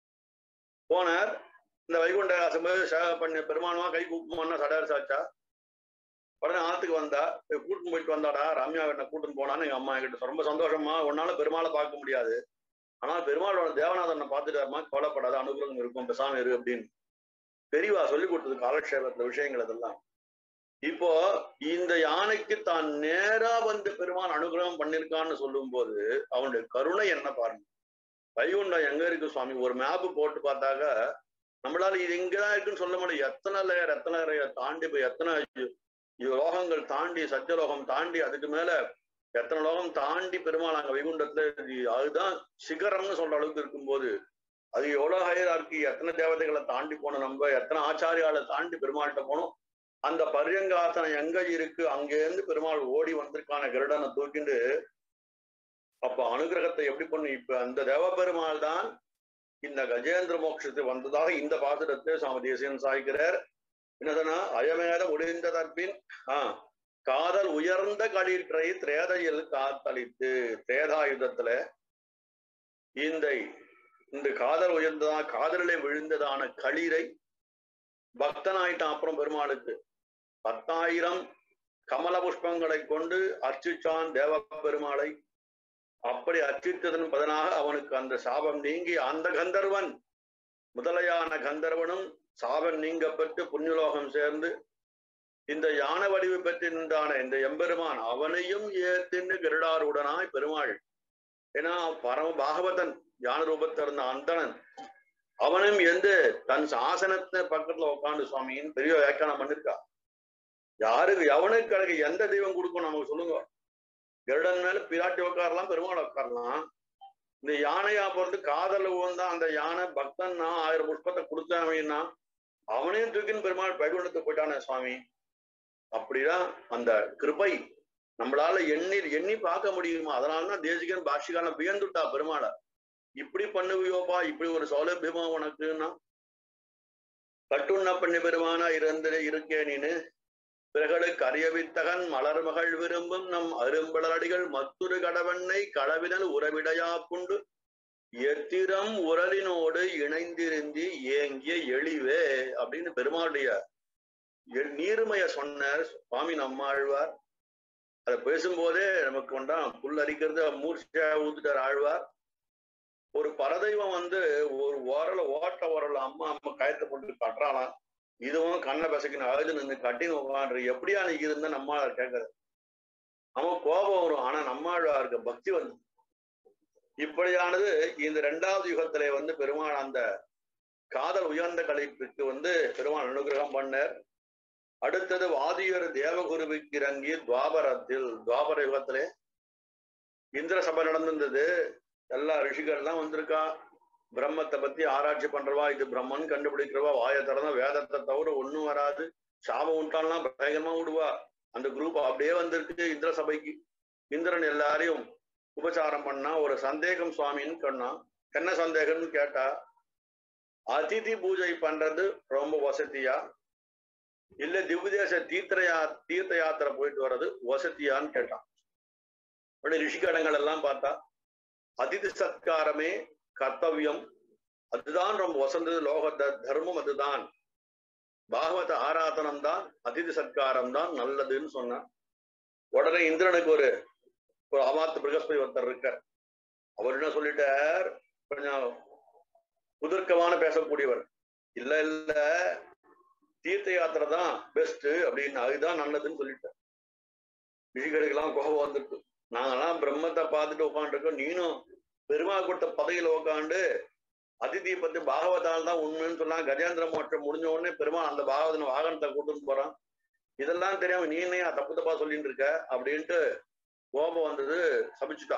போனார் இந்த வைகுண்ட ஆசம்போது சேவை பண்ண பெருமானமா கை கூப்புமான்னா சடார் சாச்சா உடனே ஆத்துக்கு வந்தா கூட்டின்னு போயிட்டு வந்தாடா ரம்யா கிட்ட கூட்டின்னு போனான்னு எங்க அம்மா கிட்ட ரொம்ப சந்தோஷமா உன்னால பெருமாளை பார்க்க முடியாது ஆனா பெருமாளோட தேவநாதனை பார்த்துட்டாருமா கவலைப்படாத அனுகிரகம் இருக்கும் பெசாம இரு அப்படின்னு பெரியவா சொல்லி கொடுத்தது காலக்ஷேபத்துல விஷயங்கள் அதெல்லாம் இப்போ இந்த யானைக்கு தான் நேரா வந்து பெருமான் அனுகிரகம் பண்ணிருக்கான்னு சொல்லும் போது அவனுடைய கருணை என்ன பாருங்க வைகுண்டம் எங்க இருக்கு சுவாமி ஒரு மேப்பு போட்டு பார்த்தாக்க நம்மளால இது இங்கதான் இருக்குன்னு சொல்ல முடியும் எத்தனை லேயர் எத்தனை லேயர் தாண்டி போய் எத்தனை யு- யு- லோகங்கள் தாண்டி சத்தியலோகம் தாண்டி அதுக்கு மேல எத்தனை லோகம் தாண்டி பெருமாள் அங்க வைகுண்டத்துல இது- அதுதான் சிகரம்னு சொல்ற அளவுக்கு இருக்கும்போது அது எவ்வளவு ஹையரா இருக்கு எத்தனை தேவதைகளை தாண்டி போனோம் நம்ம எத்தனை ஆச்சாரியால தாண்டி பெருமாள்கிட்ட போனோம் அந்த பரியங்காசனம் எங்க இருக்கு அங்கேருந்து பெருமாள் ஓடி வந்திருக்கான கருடனை தூக்கிண்டு அப்ப அனுகிரகத்தை எப்படி பண்ணும் இப்ப அந்த தேவ பெருமாள் தான் இந்த கஜேந்திர மோட்சத்துக்கு வந்ததாக இந்த பாசுரத்தை சுவாமி தேசியன் சாய்க்கிறார் என்னதுன்னா அயமேல ஒளிந்த தற்பின் ஆஹ் காதல் உயர்ந்த களிற்றை திரேதையில் காத்தளித்து திரேதாயுதத்துல இந்த இந்த காதல் உயர்ந்ததான காதலிலே விழுந்ததான களிரை பக்தனாயிட்டான் அப்புறம் பெருமாளுக்கு பத்தாயிரம் கமல புஷ்பங்களை கொண்டு அர்ச்சிச்சான் தேவ பெருமாளை அப்படி அர்ச்சித்ததன் பதனாக அவனுக்கு அந்த சாபம் நீங்கி அந்த கந்தர்வன் முதலையான கந்தர்வனும் சாபம் நீங்கப்பட்டு புண்ணியலோகம் சேர்ந்து இந்த யானை வடிவு பெற்றிருந்தான இந்த எம்பெருமான் அவனையும் ஏத்தின்னு கருடாருடனாய் பெருமாள் ஏன்னா பரம பாகவதன் யான ரூபத்தில் இருந்த அந்தணன் அவனும் எந்த தன் சாசனத்தை பக்கத்துல உட்காந்து சுவாமின்னு பெரிய வியாக்கியானம் பண்ணிருக்கா யாருக்கு எவனுக்கு கிடைக்க எந்த தெய்வம் கொடுக்கும் நமக்கு சொல்லுங்க கருடன் மேல பிராட்டி உட்காரலாம் பெருமாள் உட்காரலாம் இந்த யானையா பிறந்து காதல உவந்தா அந்த யானை பக்தன்னா ஆயிரம் புஷ்பத்தை கொடுத்தாமைன்னா அவனையும் தூக்கின்னு பெருமாள் வைகுண்டத்துக்கு போயிட்டானே சுவாமி அப்படிதான் அந்த கிருபை நம்மளால எண்ணி எண்ணி பார்க்க முடியுமா அதனாலதான் தேசிகன் பாஷிகான வியந்துட்டா பெருமாளை இப்படி பண்ணுவியோப்பா இப்படி ஒரு சௌலபியமா உனக்குன்னா கட்டுண்ண பண்ணி பெருமானா இருந்து இருக்கே நீனு பிறகளுக்கு அறியவித்தகன் மலர்மகள் விரும்பும் நம் அரும்பலடிகள் மத்துரு கடவண்ணை களவினல் உறவிடையா புண்டு எத்திரம் உரலினோடு இணைந்திருந்தி ஏங்கிய எளிவே அப்படின்னு பெருமாளுடைய எ- நீர்மைய சொன்னார் சுவாமி நம்மாழ்வார் அதை பேசும்போதே நமக்கு கொண்டான் புல் அரிக்கிறது மூர்ச்சியா ஊத்துட்டார் ஆழ்வார் ஒரு பரதெய்வம் வந்து ஒரு ஓரல ஓட்ட ஓரல அம்மா அம்மா கயத்தை போட்டு கட்டுறாளாம் இதுவும் கண்ணை பசக்கின அழுது நின்று கட்டின்னு உட்காந்து எப்படியா நீ இருந்தா நம்மளால கேட்கறது அவன் கோபம் வரும் ஆனா நம்மாழ்வாருக்கு பக்தி வந்து இப்படியானது இந்த இரண்டாவது யுகத்திலே வந்து பெருமாள் அந்த காதல் உயர்ந்த கலைப்புக்கு வந்து பெருமாள் அனுகிரகம் பண்ணார் அடுத்தது வாதியர் தேவகுருவுக்கு இறங்கி துவாபரத்தில் துவாபர யுகத்திலே இந்திர சபை நடந்திருந்தது எல்லா ரிஷிகள்லாம் வந்திருக்கா பிரம்மத்தை பத்தி ஆராய்ச்சி பண்றவா இது பிரம்மன் கண்டுபிடிக்கிறவா வாயை திறந்தா வேதத்தை தவிர ஒண்ணும் வராது சாபம் உண்டாலாம் பயங்கரமா விடுவா அந்த குரூப் அப்படியே வந்திருக்கு இந்திர சபைக்கு இந்திரன் எல்லாரையும் உபச்சாரம் பண்ணா ஒரு சந்தேகம் சுவாமின்னு சொன்னா என்ன சந்தேகம்னு கேட்டா அதிதி பூஜை பண்றது ரொம்ப வசதியா இல்ல திவ்யதேச தீர்த்தயா தீர்த்த யாத்திரை போயிட்டு வர்றது வசதியான்னு கேட்டான் உடனே ரிஷிகடங்கள் எல்லாம் பார்த்தா அதிதி சத்காரமே கர்த்தவியம் அதுதான் ரொம்ப வசந்தது லோக த- தர்மம் அதுதான் பாகவத ஆராதனம் தான் அதிதி சத்காரம் தான் நல்லதுன்னு சொன்னான் உடனே இந்திரனுக்கு ஒரு ஒரு அமாத்து பிரகஸ்பதி ஒருத்தர் இருக்கார் அவர் என்ன சொல்லிட்டார் கொஞ்சம் குதர்க்கமான பேசக்கூடியவர் இல்ல இல்ல தீர்த்த யாத்திரை தான் பெஸ்ட் அப்படின்னு அதுதான் நல்லதுன்னு சொல்லிட்டார் ரிஷிகளுக்கெல்லாம் கோபம் வந்துட்டு நாங்கெல்லாம் பிரம்மத்தை பார்த்துட்டு உட்காந்துருக்கோம் நீனும் பெருமாள் கொடுத்த பதவியில உட்காந்து அதிதியை பத்தி பாகவதால் தான் உண்மைன்னு சொன்னா கஜேந்திர மோட்சம் முடிஞ்ச உடனே பெருமாள் அந்த பாகவதன வாகனத்தை கூட்டிட்டு போறான் இதெல்லாம் தெரியாம நீ என்ன தப்பு தப்பா சொல்லிட்டு இருக்க அப்படின்ட்டு கோபம் வந்தது சபிச்சுட்டா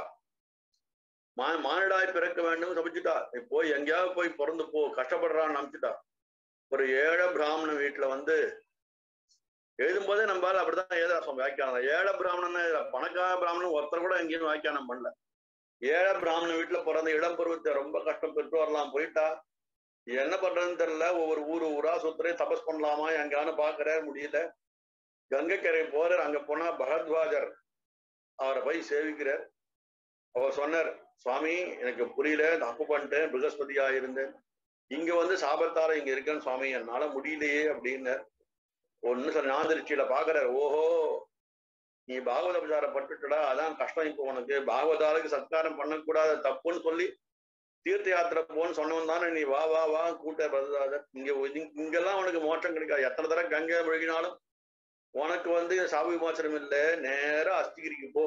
மா மானிடாய் பிறக்க வேண்டும் சபிச்சுட்டா நீ போய் எங்கேயாவது போய் பிறந்து போ கஷ்டப்படுறான்னு நம்பிச்சுட்டா ஒரு ஏழை பிராமண வீட்டுல வந்து எழுதும் போதே நம்மளால அப்படிதான் எழுதுறோம் வியாக்கியானம் ஏழை பிராமணன் பணக்கார பிராமணன் ஒருத்தர் கூட எங்கேயும் வியாக்கியானம் பண்ணல ஏழை பிராமண வீட்டுல பிறந்த இளம் பருவத்தை ரொம்ப கஷ்டம் பெற்று வரலாம் போயிட்டா என்ன பண்றதுன்னு தெரியல ஒவ்வொரு ஊரு ஊரா சுத்துறே தபஸ் பண்ணலாமா எங்கானு பாக்குற முடியல கங்கைக்கரை போறார் அங்க போனா பரத்வாஜர் அவரை போய் சேவிக்கிறார் அவர் சொன்னார் சுவாமி எனக்கு புரியல தப்பு பண்ணிட்டேன் பிருகஸ்பதியா இருந்தேன் இங்க வந்து சாபத்தார இங்க இருக்கேன் சுவாமி என்னால முடியலையே அப்படின்னு ஒன்னு சார் ஞாந்திருச்சியில பாக்குறாரு ஓஹோ நீ பாகவத உபச்சாரம் பட்டுட்டடா அதான் கஷ்டம் இப்போ உனக்கு பாகவதாருக்கு சத்காரம் பண்ணக்கூடாத தப்புன்னு சொல்லி தீர்த்த யாத்திரை போன்னு சொன்னவன் தானே நீ வா வா வா கூட்ட பரதாதர் இங்க இங்க- இங்கெல்லாம் உனக்கு மோட்சம் கிடைக்காது எத்தனை தடவை கங்கை முழுகினாலும் உனக்கு வந்து சாப விமோசனம் இல்லை நேரா அஸ்திகிரிக்கு போ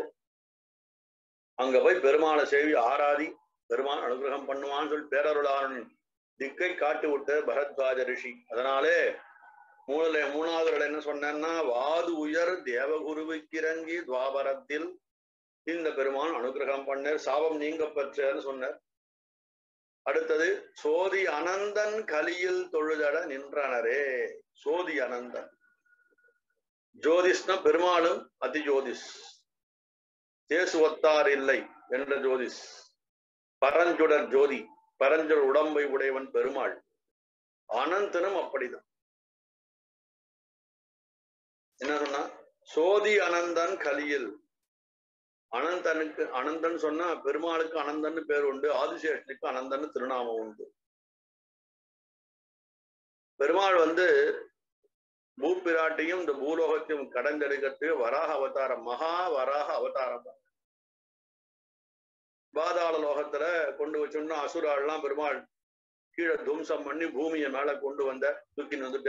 அங்க போய் பெருமாளை சேவி ஆராதி பெருமாள் அனுகிரகம் பண்ணுவான்னு சொல்லி பேரருளாளன் திக்கை காட்டி விட்ட பரத்வாஜ ரிஷி அதனாலே மூணுல மூணாவது என்ன சொன்னேன்னா வாது உயர் தேவகுருவுக்கு இறங்கி துவாபரத்தில் இந்த பெருமான் அனுகிரகம் பண்ணார் சாபம் நீங்க பெற்றேன்னு சொன்னார் அடுத்தது சோதி அனந்தன் கலியில் தொழுதட நின்றனரே சோதி அனந்தன் ஜோதிஷ்னா பெருமாளும் அதி ஜோதிஷ் தேசு ஒத்தார் இல்லை என்ற ஜோதிஷ் பரஞ்சுடர் ஜோதி பரஞ்சுடர் உடம்பை உடையவன் பெருமாள் அனந்தனும் அப்படிதான் என்ன சொன்னா சோதி அனந்தன் கலியில் அனந்தனுக்கு அனந்தன் சொன்னா பெருமாளுக்கு அனந்தன்னு பேர் உண்டு ஆதிசேஷனுக்கு அனந்தன்னு திருநாமம் உண்டு பெருமாள் வந்து பூப்பிராட்டியும் இந்த பூலோகத்தையும் கடந்தெடுக்கிறதுக்கு வராக அவதாரம் மகா வராக அவதாரம் பாதாள லோகத்துல கொண்டு வச்சோம்னா அசுராள்லாம் பெருமாள் கீழே துவம்சம் பண்ணி பூமியை மேல கொண்டு வந்த தூக்கின்னு வந்துட்ட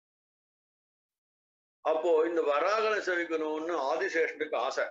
அப்போ இந்த வராகனை செவிக்கணும்னு ஆதிசேஷனுக்கு ஆசை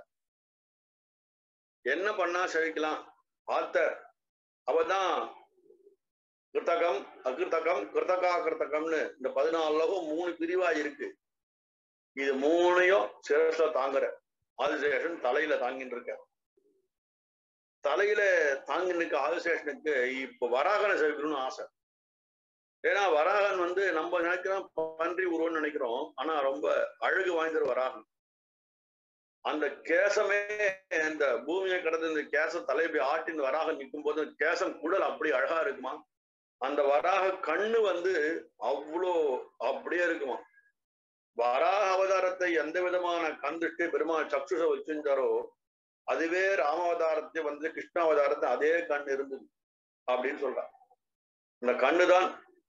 என்ன பண்ணா செவிக்கலாம் பார்த்த அவதான் கிருத்தகம் அகிருத்தகம் கிருத்தகா கிருத்தகம்னு இந்த பதினாலு லோகம் மூணு பிரிவா இருக்கு இது மூணையும் சிரஸ்ல தாங்குற ஆதிசேஷன் தலையில தாங்கிட்டு இருக்க தலையில தாங்கிட்டு இருக்க ஆதிசேஷனுக்கு இப்ப வராகனை செவிக்கணும்னு ஆசை ஏன்னா வராகன் வந்து நம்ம நினைக்கிறோம் பன்றி உருவம்னு நினைக்கிறோம் ஆனா ரொம்ப அழகு வாய்ந்தது வராகன் அந்த கேசமே இந்த பூமியை கடந்து இந்த கேசம் தலையை ஆட்டின் வராக நிற்கும் போது கேசம் குடல் அப்படி அழகா இருக்குமா அந்த வராக கண்ணு வந்து அவ்வளோ அப்படியே இருக்குமா வராக அவதாரத்தை எந்த விதமான கந்துஷ்டி பெருமாள் சக்ஷுஷ வச்சிருந்தாரோ அதுவே ராமாவதாரத்தை வந்து கிருஷ்ணாவதாரத்தை அதே கண் இருந்தது அப்படின்னு சொல்றார் இந்த கண்ணுதான்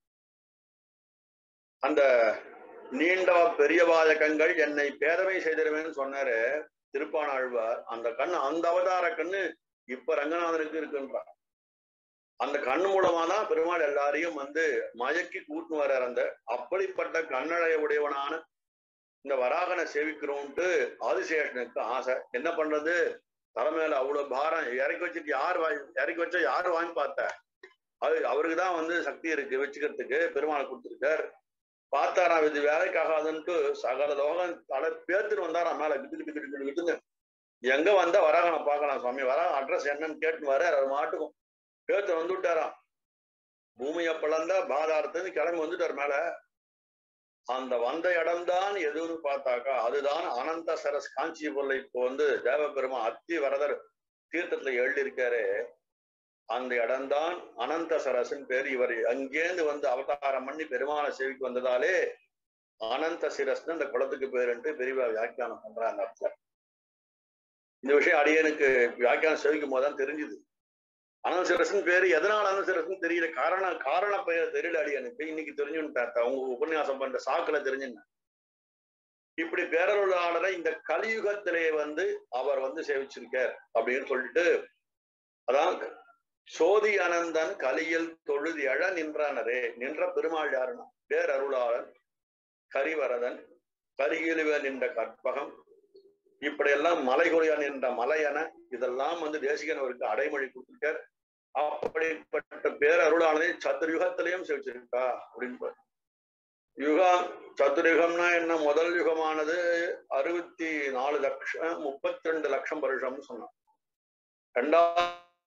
அந்த நீண்ட பெரிய வாதகங்கள் என்னை பேதமை செய்திருவேன்னு சொன்னாரு திருப்பானாழ்வார் அந்த கண் அந்த அவதார கண்ணு இப்ப ரங்கநாதனுக்கு இருக்குன்றார் அந்த கண்ணு மூலமா தான் பெருமாள் எல்லாரையும் வந்து மயக்கி கூட்டு வர்றார் அந்த அப்படிப்பட்ட கண்ணழைய உடையவனான இந்த வராகனை சேவிக்கிறோம்ட்டு ஆதிசேஷனுக்கு ஆசை என்ன பண்றது தலைமையில அவ்வளவு பாரம் இறக்கி வச்சுட்டு யார் வாங்கி இறக்கி வச்சா யார் வாங்கி பார்த்த அது அவருக்கு தான் வந்து சக்தி இருக்கு வச்சுக்கிறதுக்கு பெருமாள் கொடுத்துருக்கார் பார்த்தாராம் இது வேலைக்கு ஆகாதுன்ட்டு சகல லோகம் தலை பேத்துட்டு வந்தாராம் மேல கிட்டு கிட்டு கிட்டு கிட்டு கிட்டுன்னு எங்க வந்தா வராகனை பார்க்கலாம் சுவாமி வராக அட்ரஸ் என்னன்னு கேட்டு வர அது மாட்டுக்கும் பேத்து வந்து விட்டாராம் பூமியை பிளந்தா பாதாரத்துன்னு கிளம்பி வந்துட்டார் மேல அந்த வந்த இடம்தான் எதுன்னு பார்த்தாக்கா அதுதான் அனந்த சரஸ் காஞ்சிபுரில் இப்போ வந்து தேவபெருமா அத்தி வரதர் தீர்த்தத்துல எழுதியிருக்காரு அந்த இடம்தான் அனந்த சரஸ்ன்னு பேர் இவர் அங்கேருந்து வந்து அவதாரம் பண்ணி பெருமாளை சேவிக்கு வந்ததாலே அனந்த சிரஸ்னு அந்த குளத்துக்கு பேருன்ட்டு பெரியவா வியாக்கியானம் பண்றாங்க அப்ப இந்த விஷயம் அடியனுக்கு வியாக்கியானம் சேவிக்கும் போதுதான் தெரிஞ்சுது அனந்த சிரஸ்ன்னு பேரு எதனால அனந்த சிரஸ்ன்னு தெரியல காரண காரண பெயர் தெரியல அடியனுக்கு இன்னைக்கு தெரிஞ்சுட்டாத்த அவங்க உபன்யாசம் பண்ற சாக்குல தெரிஞ்சுன்னு இப்படி பேரருளாளரை இந்த கலியுகத்திலே வந்து அவர் வந்து சேவிச்சிருக்கார் அப்படின்னு சொல்லிட்டு அதான் சோதி அனந்தன் கலியில் தொழுது எழ நின்றானரே நின்ற பெருமாள் யாருன்னா பேரருளாளன் கரிவரதன் கரிகிலுவ நின்ற கற்பகம் இப்படியெல்லாம் மலைகுறையா நின்ற மலையன இதெல்லாம் வந்து தேசிகன் அவருக்கு அடைமொழி கொடுத்திருக்கார் அப்படிப்பட்ட பேரருளானதை சதுர்யுகத்திலையும் செவிச்சிருக்கா அப்படின்னு யுகம் சதுர்யுகம்னா என்ன முதல் யுகமானது அறுபத்தி நாலு லட்சம் முப்பத்தி ரெண்டு லட்சம் வருஷம்னு சொன்னான் ரெண்டாவது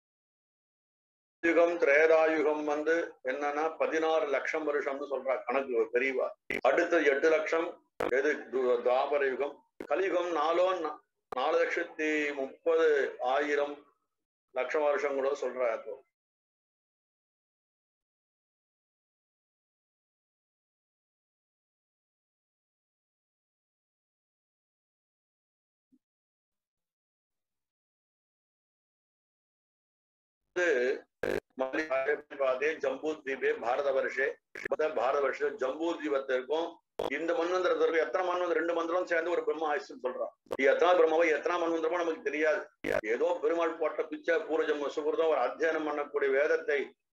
யுகம் திரேதாயுகம் வந்து என்னன்னா பதினாறு லட்சம் வருஷம்னு சொல்றா கணக்கு பெரியவா அடுத்த எட்டு லட்சம் எது தாபர யுகம் கலியுகம் நாலோ நாலு லட்சத்தி முப்பது ஆயிரம் லட்சம் வருஷம் கூட சொல்றா இப்போ அதே ஜம்பூ தீபே பாரத வருஷே பாரத வருஷ ஜம்பூ தீபத்திற்கும் இந்த மன்வந்திரத்திற்கு எத்தனை மன்வந்திரம் ரெண்டு மந்திரம் சேர்ந்து ஒரு பிரம்ம ஆயுஷம் சொல்றான் எத்தனை பிரம்மாவை எத்தனை மன்வந்திரமோ நமக்கு தெரியாது ஏதோ பெருமாள் போட்ட பிச்சை பூரஜம் சுகிருதம் ஒரு அத்தியனம் பண்ணக்கூடிய வேதத்தை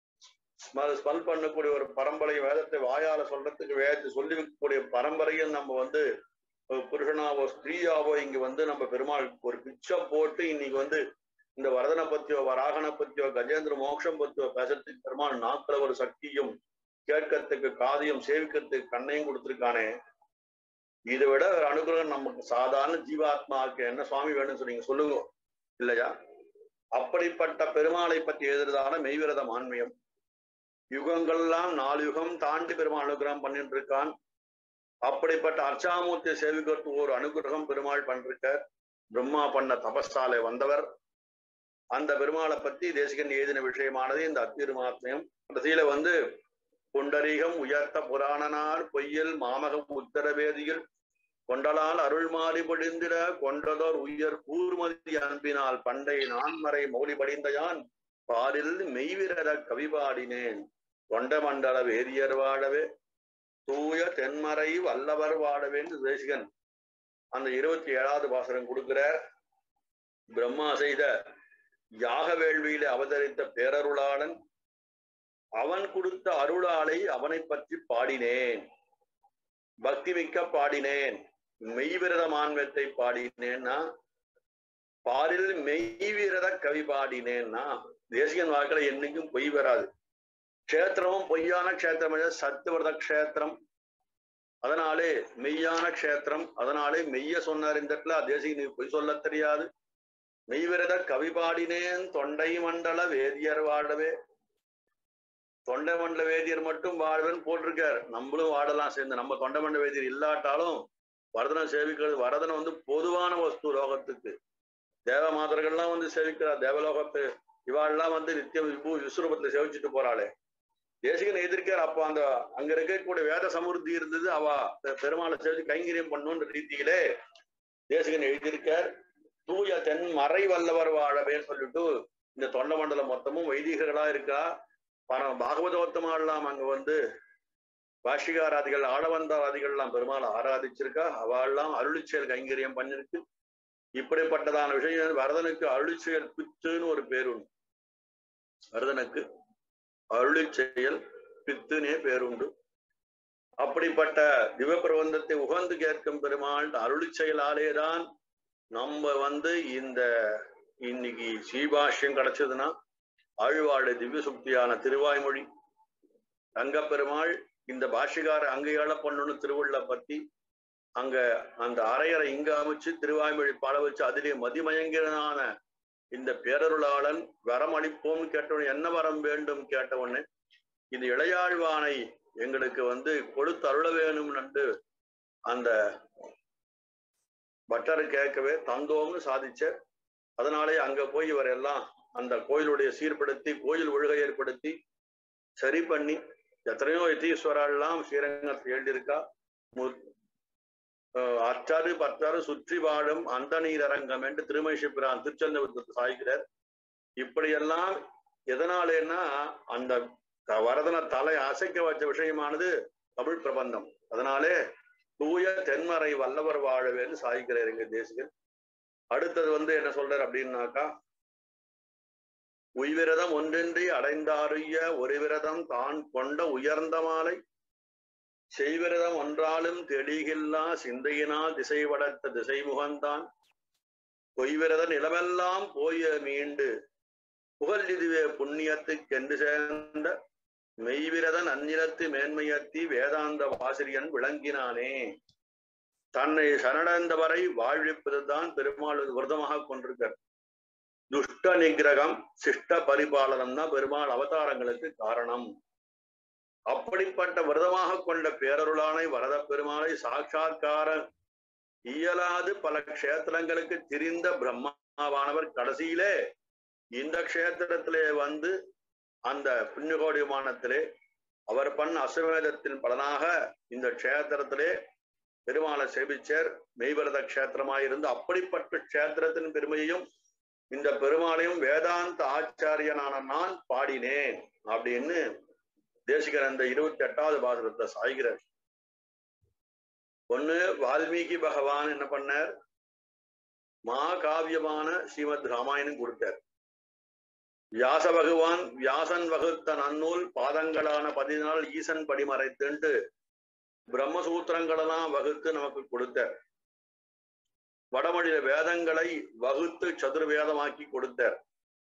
ஸ்மல் பண்ணக்கூடிய ஒரு பரம்பரை வேதத்தை வாயால சொல்றதுக்கு வேதத்தை சொல்லி வைக்கக்கூடிய பரம்பரையில் நம்ம வந்து புருஷனாவோ ஸ்திரீயாவோ இங்க வந்து நம்ம பெருமாள் ஒரு பிச்சை போட்டு இன்னைக்கு வந்து இந்த வரதனை பத்தியோ வராகனை பத்தியோ கஜேந்திர மோட்சம் பத்தியோ பேசுறதுக்கு பெருமாள் நாக்கில ஒரு சக்தியும் கேட்கறதுக்கு காதையும் சேவிக்கிறதுக்கு கண்ணையும் கொடுத்துருக்கானே இதை விட ஒரு அனுகிரகம் நமக்கு சாதாரண ஜீவாத்மாவுக்கு என்ன சுவாமி வேணும்னு சொன்னீங்க சொல்லுங்க இல்லையா அப்படிப்பட்ட பெருமாளை பற்றி எதிர்தான மெய்விரத ஆன்மீகம் யுகங்கள்லாம் நாலு யுகம் தாண்டி பெருமாள் அனுகிரகம் பண்ணிட்டு இருக்கான் அப்படிப்பட்ட அர்ச்சாமூர்த்தி சேவிக்கிறதுக்கு ஒரு அனுகிரகம் பெருமாள் பண்ணிருக்க பிரம்மா பண்ண தபஸ்தாலை வந்தவர் அந்த பெருமாளை பத்தி தேசிகன் எழுதின விஷயமானது இந்த அத்திருமாத்மியம் கடைசியில வந்து புண்டரீகம் உயர்த்த புராணனார் பொய்யில் மாமகம் உத்தரவேதியில் கொண்டலால் அருள் மாறி பொழிந்திட கொண்டதோர் உயர் கூர்மதி அன்பினால் பண்டை நான்மறை மௌலி படிந்தயான் பாரில் மெய்விரத கவிபாடினேன் கொண்ட மண்டல வேதியர் வாழவே தூய தென்மறை வல்லவர் வாழவேன்னு தேசிகன் அந்த இருபத்தி ஏழாவது பாசனம் கொடுக்கிற பிரம்மா செய்த யாக வேள்வியில அவதரித்த பேரருளாளன் அவன் கொடுத்த அருளாலை அவனை பற்றி பாடினேன் பக்தி மிக்க பாடினேன் மெய்விரத மான்வத்தை பாடினேன்னா பாரில் மெய்விரத கவி பாடினேன்னா தேசியன் வாக்கில என்னைக்கும் பொய் வராது க்ஷேத்திரமும் பொய்யான க்ஷேத்திரம் சத்துவிரத க்ஷேத்திரம் அதனாலே மெய்யான க்ஷேத்திரம் அதனாலே மெய்ய சொன்னார் இந்த இடத்துல தேசிகனுக்கு பொய் சொல்ல தெரியாது மெய்விரத கவி பாடினேன் தொண்டை மண்டல வேதியர் வாழவே தொண்டை மண்டல வேதியர் மட்டும் வாழ்வேன்னு போட்டிருக்காரு நம்மளும் வாடலாம் சேர்ந்து நம்ம தொண்டை மண்டல வேதியர் இல்லாட்டாலும் வரதனை சேவிக்கிறது வரதனை வந்து பொதுவான வஸ்து லோகத்துக்கு தேவ மாதர்கள்லாம் வந்து சேவிக்கிறார் தேவலோகத்து இவாள்லாம் வந்து நித்தியம் விபு விஸ்வரூபத்துல சேவிச்சுட்டு போறாளே தேசிகன் எழுதியிருக்கார் அப்போ அந்த அங்க இருக்கக்கூடிய வேத சமுர்த்தி இருந்தது அவ பெ- பெருமாளை சேர்த்து கைங்கரியம் பண்ணுன்ற ரீதியிலே தேசிகன் எழுதியிருக்கார் தூய தென் மறை வல்லவர் வாழவேன்னு சொல்லிட்டு இந்த தொண்ட மண்டலம் மொத்தமும் வைதிகர்களா இருக்கா பணம் பாகவதோத்தமாலாம் அங்க வந்து பாஷிகாராதிகள் ஆளவந்தாராதிகள் எல்லாம் பெருமாள் ஆராதிச்சிருக்கா அவெல்லாம் அருளிச்செயல் கைங்கரியம் பண்ணிருக்கு இப்படிப்பட்டதான விஷயம் வரதனுக்கு அருளிச்செயல் பித்துன்னு ஒரு பேர் உண்டு வரதனுக்கு அருளிச்செயல் பித்துனே பேருண்டு அப்படிப்பட்ட திவப்பிரபந்தத்தை உகந்து கேட்கும் பெருமாள் அருளிச் செயலாலேதான் நம்ம வந்து இந்த இன்னைக்கு சீபாஷ்யம் கிடைச்சதுன்னா ஆழ்வாடு திவ்ய சுக்தியான திருவாய்மொழி தங்கப் பெருமாள் இந்த பாஷிகார அங்கையாள பொண்ணுன்னு திருவுள்ள பத்தி அங்க அந்த அரையறை இங்க அமைச்சு திருவாய்மொழி பாட வச்சு அதிலே மதிமயங்கரனான இந்த பேரருளாளன் வரம் அளிப்போம்னு கேட்டவன் என்ன வரம் வேண்டும் கேட்டவொடனே இது இளையாழ்வானை எங்களுக்கு வந்து கொடுத்து அருள வேணும் என்று அந்த பட்டர் கேட்கவே தந்தோம்னு சாதிச்ச அதனாலே அங்க போய் இவர் எல்லாம் அந்த கோயிலுடைய சீர்படுத்தி கோயில் ஒழுகை ஏற்படுத்தி சரி பண்ணி எத்தனையோ யதீஸ்வரெல்லாம் ஸ்ரீரங்கத்தில் எழுதியிருக்கா மு- அஹ் அற்றாறு பற்றாறு சுற்றி வாழும் அந்த நீரரங்கம் என்று திருமேஷிபிரான் திருச்செந்தபுரத்தை சாய்கிறார் இப்படியெல்லாம் எதனாலேன்னா அந்த த- வரதன தலை அசைக்க வச்ச விஷயமானது தமிழ் பிரபந்தம் அதனாலே தூய தென்மறை வல்லவர் வாழவேன்னு சாய்க்கிறார் எங்க தேசிகன் அடுத்தது வந்து என்ன சொல்றார் அப்படின்னாக்கா உய்விரதம் ஒன்றென்றி அடைந்தாருய ஒரு விரதம் தான் கொண்ட உயர்ந்த மாலை செய்விரதம் ஒன்றாலும் தெளிகில்லா சிந்தையினால் திசை வளர்த்த திசை முகந்தான் பொய்விரத நிலமெல்லாம் போய மீண்டு புகழ் இதுவே புண்ணியத்துக்கென்று சேர்ந்த மெய்விரதன் அந்நிலத்து மேன்மையத்தி வேதாந்த வாசிரியன் விளங்கினானே தன்னை சரணடைந்தவரை வாழ்விப்பதுதான் பெருமாள் விரதமாக கொண்டிருக்கார் துஷ்ட நிகிரகம் சிஷ்ட பரிபாலனம் தான் பெருமாள் அவதாரங்களுக்கு காரணம் அப்படிப்பட்ட விரதமாக கொண்ட பேரருளானை வரத பெருமாளை சாட்சாத்கார இயலாது பல க்ஷேத்திரங்களுக்கு திரிந்த பிரம்மாவானவர் கடைசியிலே இந்த க்ஷேத்திரத்திலே வந்து அந்த புண்ணியகோடி விமானத்திலே அவர் பண்ண அசுவேதத்தின் பலனாக இந்த க்ஷேத்திரத்திலே பெருமாளை சேவிச்சர் மெய்வரத க்ஷேத்திரமாயிருந்து அப்படிப்பட்ட க்ஷேத்திரத்தின் பெருமையையும் இந்த பெருமாளையும் வேதாந்த ஆச்சாரியனான நான் பாடினேன் அப்படின்னு தேசிகர் அந்த இருபத்தி எட்டாவது பாசுரத்தை சாய்கிறார் ஒண்ணு வால்மீகி பகவான் என்ன பண்ணார் மாகாவியமான ஸ்ரீமத் ராமாயணம் கொடுத்தார் வியாச பகவான் வியாசன் வகுத்த நன்னூல் பாதங்களான பதினால் ஈசன் படிமறைத்துண்டு பிரம்மசூத்திரங்களெல்லாம் வகுத்து நமக்கு கொடுத்தார் வடமொழியில வேதங்களை வகுத்து சதுர்வேதமாக்கி கொடுத்தார்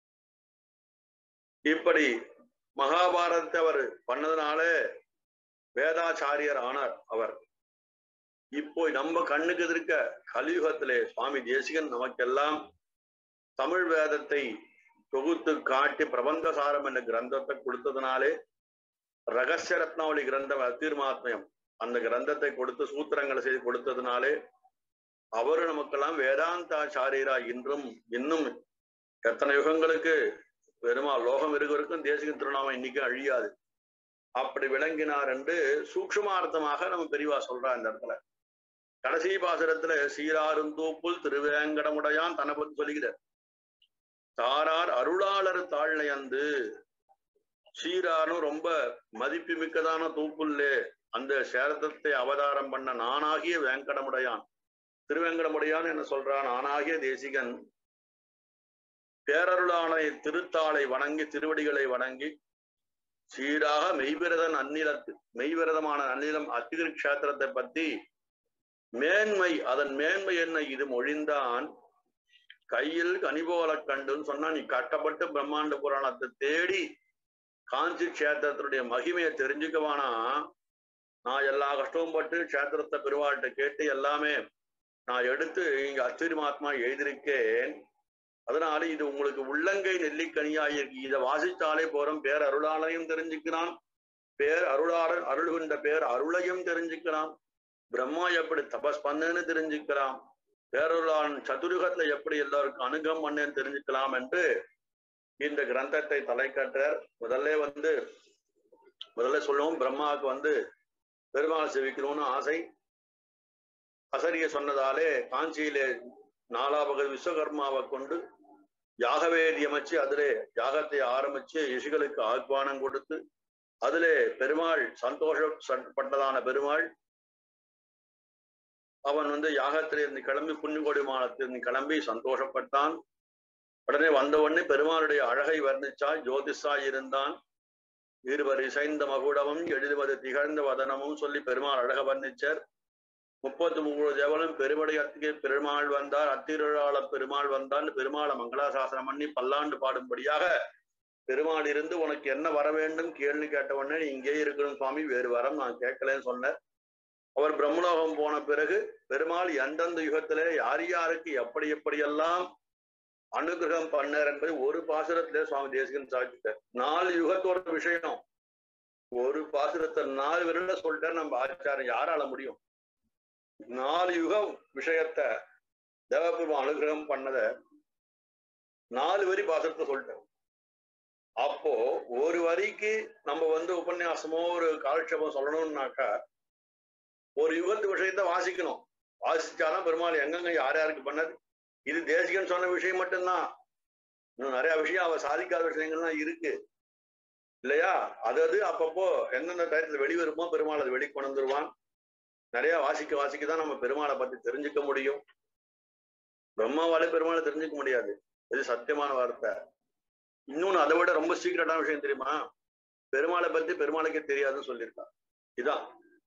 இப்படி மகாபாரதத்தை அவர் பண்ணதுனால வேதாச்சாரியர் ஆனார் அவர் இப்போ நம்ம கண்ணுக்கு எதிர்க்க கலியுகத்திலே சுவாமி தேசிகன் நமக்கெல்லாம் தமிழ் வேதத்தை தொகுத்து காட்டி பிரபந்தசாரம் என்ற கிரந்தத்தை கொடுத்ததுனாலே ரகசிய ரத்னாவளி கிரந்தம் அத்தீர்மாத்மயம் அந்த கிரந்தத்தை கொடுத்து சூத்திரங்களை செய்து கொடுத்ததுனாலே அவரு நமக்கெல்லாம் வேதாந்தாச்சாரியரா இன்றும் இன்னும் எத்தனை யுகங்களுக்கு பெருமாள் லோகம் இருக்கிறதுக்கும் தேசிகன் திருநாமம் இன்னைக்கும் அழியாது அப்படி விளங்கினார் என்று சூக்ஷ்மார்த்தமாக நம்ம பெரியவா சொல்றா இந்த இடத்துல கடைசி பாசுரத்துல சீராரும் தூப்புல் திருவேங்கடமுடையான் தன்னை பத்தி சொல்லுகிறார் தாரார் அருளாளர் தாழ்நயந்து சீராரும் ரொம்ப மதிப்பு மிக்கதான தூப்புல்லே அந்த சேரத்தத்தை அவதாரம் பண்ண நானாகிய வேங்கடமுடையான் திருவேங்கடமுடையான் என்ன சொல்றான் நானாகிய தேசிகன் பேரருளானை திருத்தாளை வணங்கி திருவடிகளை வணங்கி சீராக மெய்விரதன் அந்நிலத்து மெய்விரதமான அந்நிலம் அத்திகிரி கஷேத்திரத்தை பத்தி மேன்மை அதன் மேன்மை என்ன இது மொழிந்தான் கையில் கனிபோல கண்டுன்னு சொன்னா நீ கட்டப்பட்டு பிரம்மாண்ட புராணத்தை தேடி காஞ்சி கஷேத்திரத்தினுடைய மகிமையை தெரிஞ்சுக்கவானா நான் எல்லா கஷ்டமும் பட்டு கஷேத்திரத்தை பெருவாள்கிட்ட கேட்டு எல்லாமே நான் எடுத்து இங்க அத்திரிமாத்மா எழுதியிருக்கேன் அதனால இது உங்களுக்கு உள்ளங்கை நெல்லிக்கனியாயிருக்கு இதை வாசித்தாலே போறோம் பேர் அருளாளையும் தெரிஞ்சுக்கிறான் பேர் அருளாளர் அருள்கின்ற பேர் அருளையும் தெரிஞ்சுக்கலாம் பிரம்மா எப்படி தபஸ் பண்ணுன்னு தெரிஞ்சுக்கலாம் பேரருளான் சதுருகத்துல எப்படி எல்லாருக்கும் அணுகம் பண்ணேன்னு தெரிஞ்சுக்கலாம் என்று இந்த கிரந்தத்தை தலை கட்டார் முதல்ல வந்து முதல்ல சொல்லுவோம் பிரம்மாவுக்கு வந்து பெருமாள் செவிக்கணும்னு ஆசை அசரிய சொன்னதாலே காஞ்சியிலே நாலாபகல் விஸ்வகர்மாவை கொண்டு யாகவேதி அமைச்சு அதிலே யாகத்தை ஆரம்பிச்சு ரிஷிகளுக்கு ஆஹ்வானம் கொடுத்து அதிலே பெருமாள் சந்தோஷப்பட்டதான பெருமாள் அவன் வந்து யாகத்திலிருந்து கிளம்பி புண்ணியகோடி மானத்திலிருந்து கிளம்பி சந்தோஷப்பட்டான் உடனே வந்த உடனே பெருமாளுடைய அழகை வர்ணிச்சால் ஜோதிஷாய் இருந்தான் இருவர் இசைந்த மகுடமும் எழுதுவது திகழ்ந்த வதனமும் சொல்லி பெருமாள் அழக வர்ணிச்சார் முப்பத்தி மூணு தேவனும் பெருமடையத்துக்கு பெருமாள் வந்தார் அத்திருளாள பெருமாள் வந்தால் பெருமாளை மங்களாசாசனம் பண்ணி பல்லாண்டு பாடும்படியாக பெருமாள் இருந்து உனக்கு என்ன வர வேண்டும் கேள்வி கேட்ட உடனே நீ இங்கே இருக்கணும் சுவாமி வேறு வரம் நான் கேட்கலன்னு சொன்னேன் அவர் பிரம்மலோகம் போன பிறகு பெருமாள் எந்தெந்த யுகத்திலே யார் யாருக்கு எப்படி எப்படியெல்லாம் அனுகிரகம் பண்ணார் என்பது ஒரு பாசுரத்திலே சுவாமி தேசிகன் சாதிச்சிட்டார் நாலு யுகத்தோட விஷயம் ஒரு பாசுரத்தை நாலு விரல சொல்லிட்டார் நம்ம ஆச்சாரம் யாரால முடியும் நாலு யுகம் விஷயத்த தேவபெருமான் அனுகிரகம் பண்ணத நாலு வரி பாசுரத்தை சொல்லிட்டேன் அப்போ ஒரு வரிக்கு நம்ம வந்து உபன்யாசமோ ஒரு காலட்சேபம் சொல்லணும்னாக்கா ஒரு யுகத்து விஷயத்த வாசிக்கணும் வாசிச்சாதான் பெருமாள் எங்கெங்க யார் யாருக்கு பண்ணது இது தேசிகன் சொன்ன விஷயம் மட்டும்தான் இன்னும் நிறைய விஷயம் அவ சாதிக்காத விஷயங்கள்லாம் இருக்கு இல்லையா அதாவது அப்பப்போ எந்தெந்த டயத்துல வெளிவருமோ பெருமாள் அதை வெளி கொண்டு வந்துருவான் நிறைய வாசிக்க வாசிக்க தான் நம்ம பெருமாளை பத்தி தெரிஞ்சுக்க முடியும் பிரம்மாவாலே பெருமாளை தெரிஞ்சுக்க முடியாது இது சத்தியமான வார்த்தை இன்னொன்னு அதை விட ரொம்ப சீக்கிரட்டான விஷயம் தெரியுமா பெருமாளை பத்தி பெருமாளுக்கே தெரியாதுன்னு சொல்லியிருக்கான் இதான்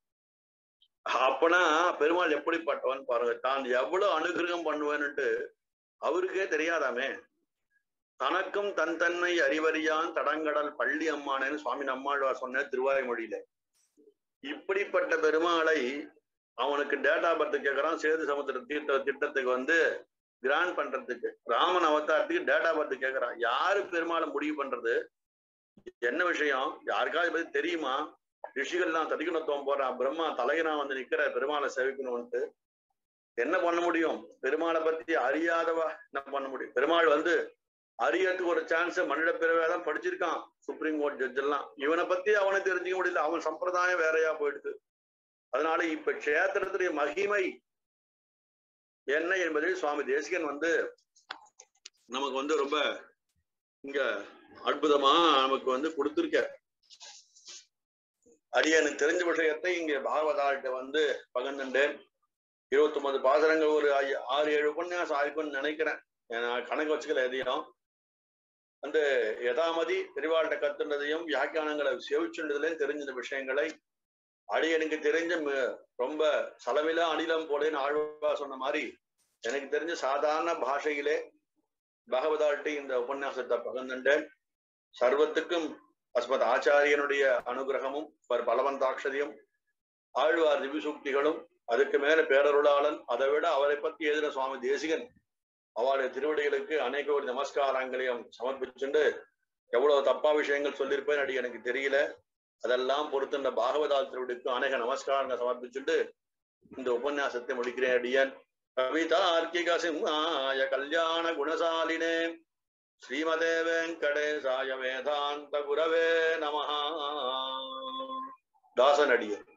அப்பனா பெருமாள் எப்படிப்பட்டவன் பாருங்க தான் எவ்வளவு அனுகிரகம் பண்ணுவேன்னுட்டு அவருக்கே தெரியாதாமே தனக்கும் தன் தன்னை அறிவறியான் தடங்கடல் பள்ளி அம்மானேன்னு சுவாமி நம்மாழ்வார் சொன்ன திருவாய்மொழியில இப்படிப்பட்ட பெருமாளை அவனுக்கு டேட்டா பர்த் கேட்கறான் சேது சமுத்திர தீர்த்த திட்டத்துக்கு வந்து கிராண்ட் பண்றதுக்கு ராமன் அவதாரத்துக்கு டேட்டா பர்த் கேட்கறான் யாரு பெருமாளை முடிவு பண்றது என்ன விஷயம் யாருக்காவது பத்தி தெரியுமா ரிஷிகள்லாம் ததிகுணத்துவம் போறான் பிரம்மா தலைகனா வந்து நிக்கிற பெருமாளை சேவிக்கணும்ட்டு என்ன பண்ண முடியும் பெருமாளை பத்தி அறியாதவா என்ன பண்ண முடியும் பெருமாள் வந்து அறியறதுக்கு ஒரு சான்ஸ் மனித பிறவே தான் படிச்சிருக்கான் சுப்ரீம் கோர்ட் ஜட்ஜ் எல்லாம் இவனை பத்தி அவனுக்கு தெரிஞ்சுக்க முடியல அவன் சம்பிரதாயம் வேறையா போயிடுது அதனால இப்ப கஷேத்திரத்துடைய மகிமை என்ன என்பதை சுவாமி தேசிகன் வந்து நமக்கு வந்து ரொம்ப இங்க அற்புதமா நமக்கு வந்து கொடுத்திருக்க அடியனுக்கு தெரிஞ்ச விஷயத்தை இங்க பாகவதாள்கிட்ட வந்து பகிர்ந்துட்டேன் இருபத்தி ஒன்பது பாசரங்கள் ஒரு ஆறு ஏழு உபன்யாசம் ஆயிருக்கும்னு நினைக்கிறேன் நான் கணக்கு வச்சுக்கல எதையும் அந்த யதாமதி பெரிவாள்கிட்ட கத்துனதையும் வியாக்கியானங்களை சேவிச்சுன்றதுலயும் தெரிஞ்ச விஷயங்களை அடியனுக்கு தெரிஞ்ச ரொம்ப செலவிலா அனிலம் போலேன்னு ஆழ்வா சொன்ன மாதிரி எனக்கு தெரிஞ்ச சாதாரண பாஷையிலே பகவதாட்டி இந்த உபன்யாசத்தை பகிர்ந்துட்டேன் சர்வத்துக்கும் அஸ்மத் ஆச்சாரியனுடைய அனுகிரகமும் பலவந்தாட்சதியும் ஆழ்வார் திவிசூக்திகளும் அதுக்கு மேல பேரருளாளன் அதை விட அவரை பத்தி எழுதின சுவாமி தேசிகன் அவருடைய திருவடிகளுக்கு அநேக ஒரு நமஸ்காரங்களையும் சமர்ப்பிச்சுண்டு எவ்வளவு தப்பா விஷயங்கள் சொல்லியிருப்பேன் அடி எனக்கு தெரியல அதெல்லாம் பொறுத்து இந்த பாகவதால் திருவடிக்கு அநேக நமஸ்காரங்கள் சமர்ப்பிச்சுட்டு இந்த உபன்யாசத்தை முடிக்கிறேன் அடியன் கவிதார்க்கிக சிம்ஹாய கல்யாண குணசாலினே ஸ்ரீமதே வெங்கடேசாய வேதாந்த குரவே நமஹா தாசன் அடியன்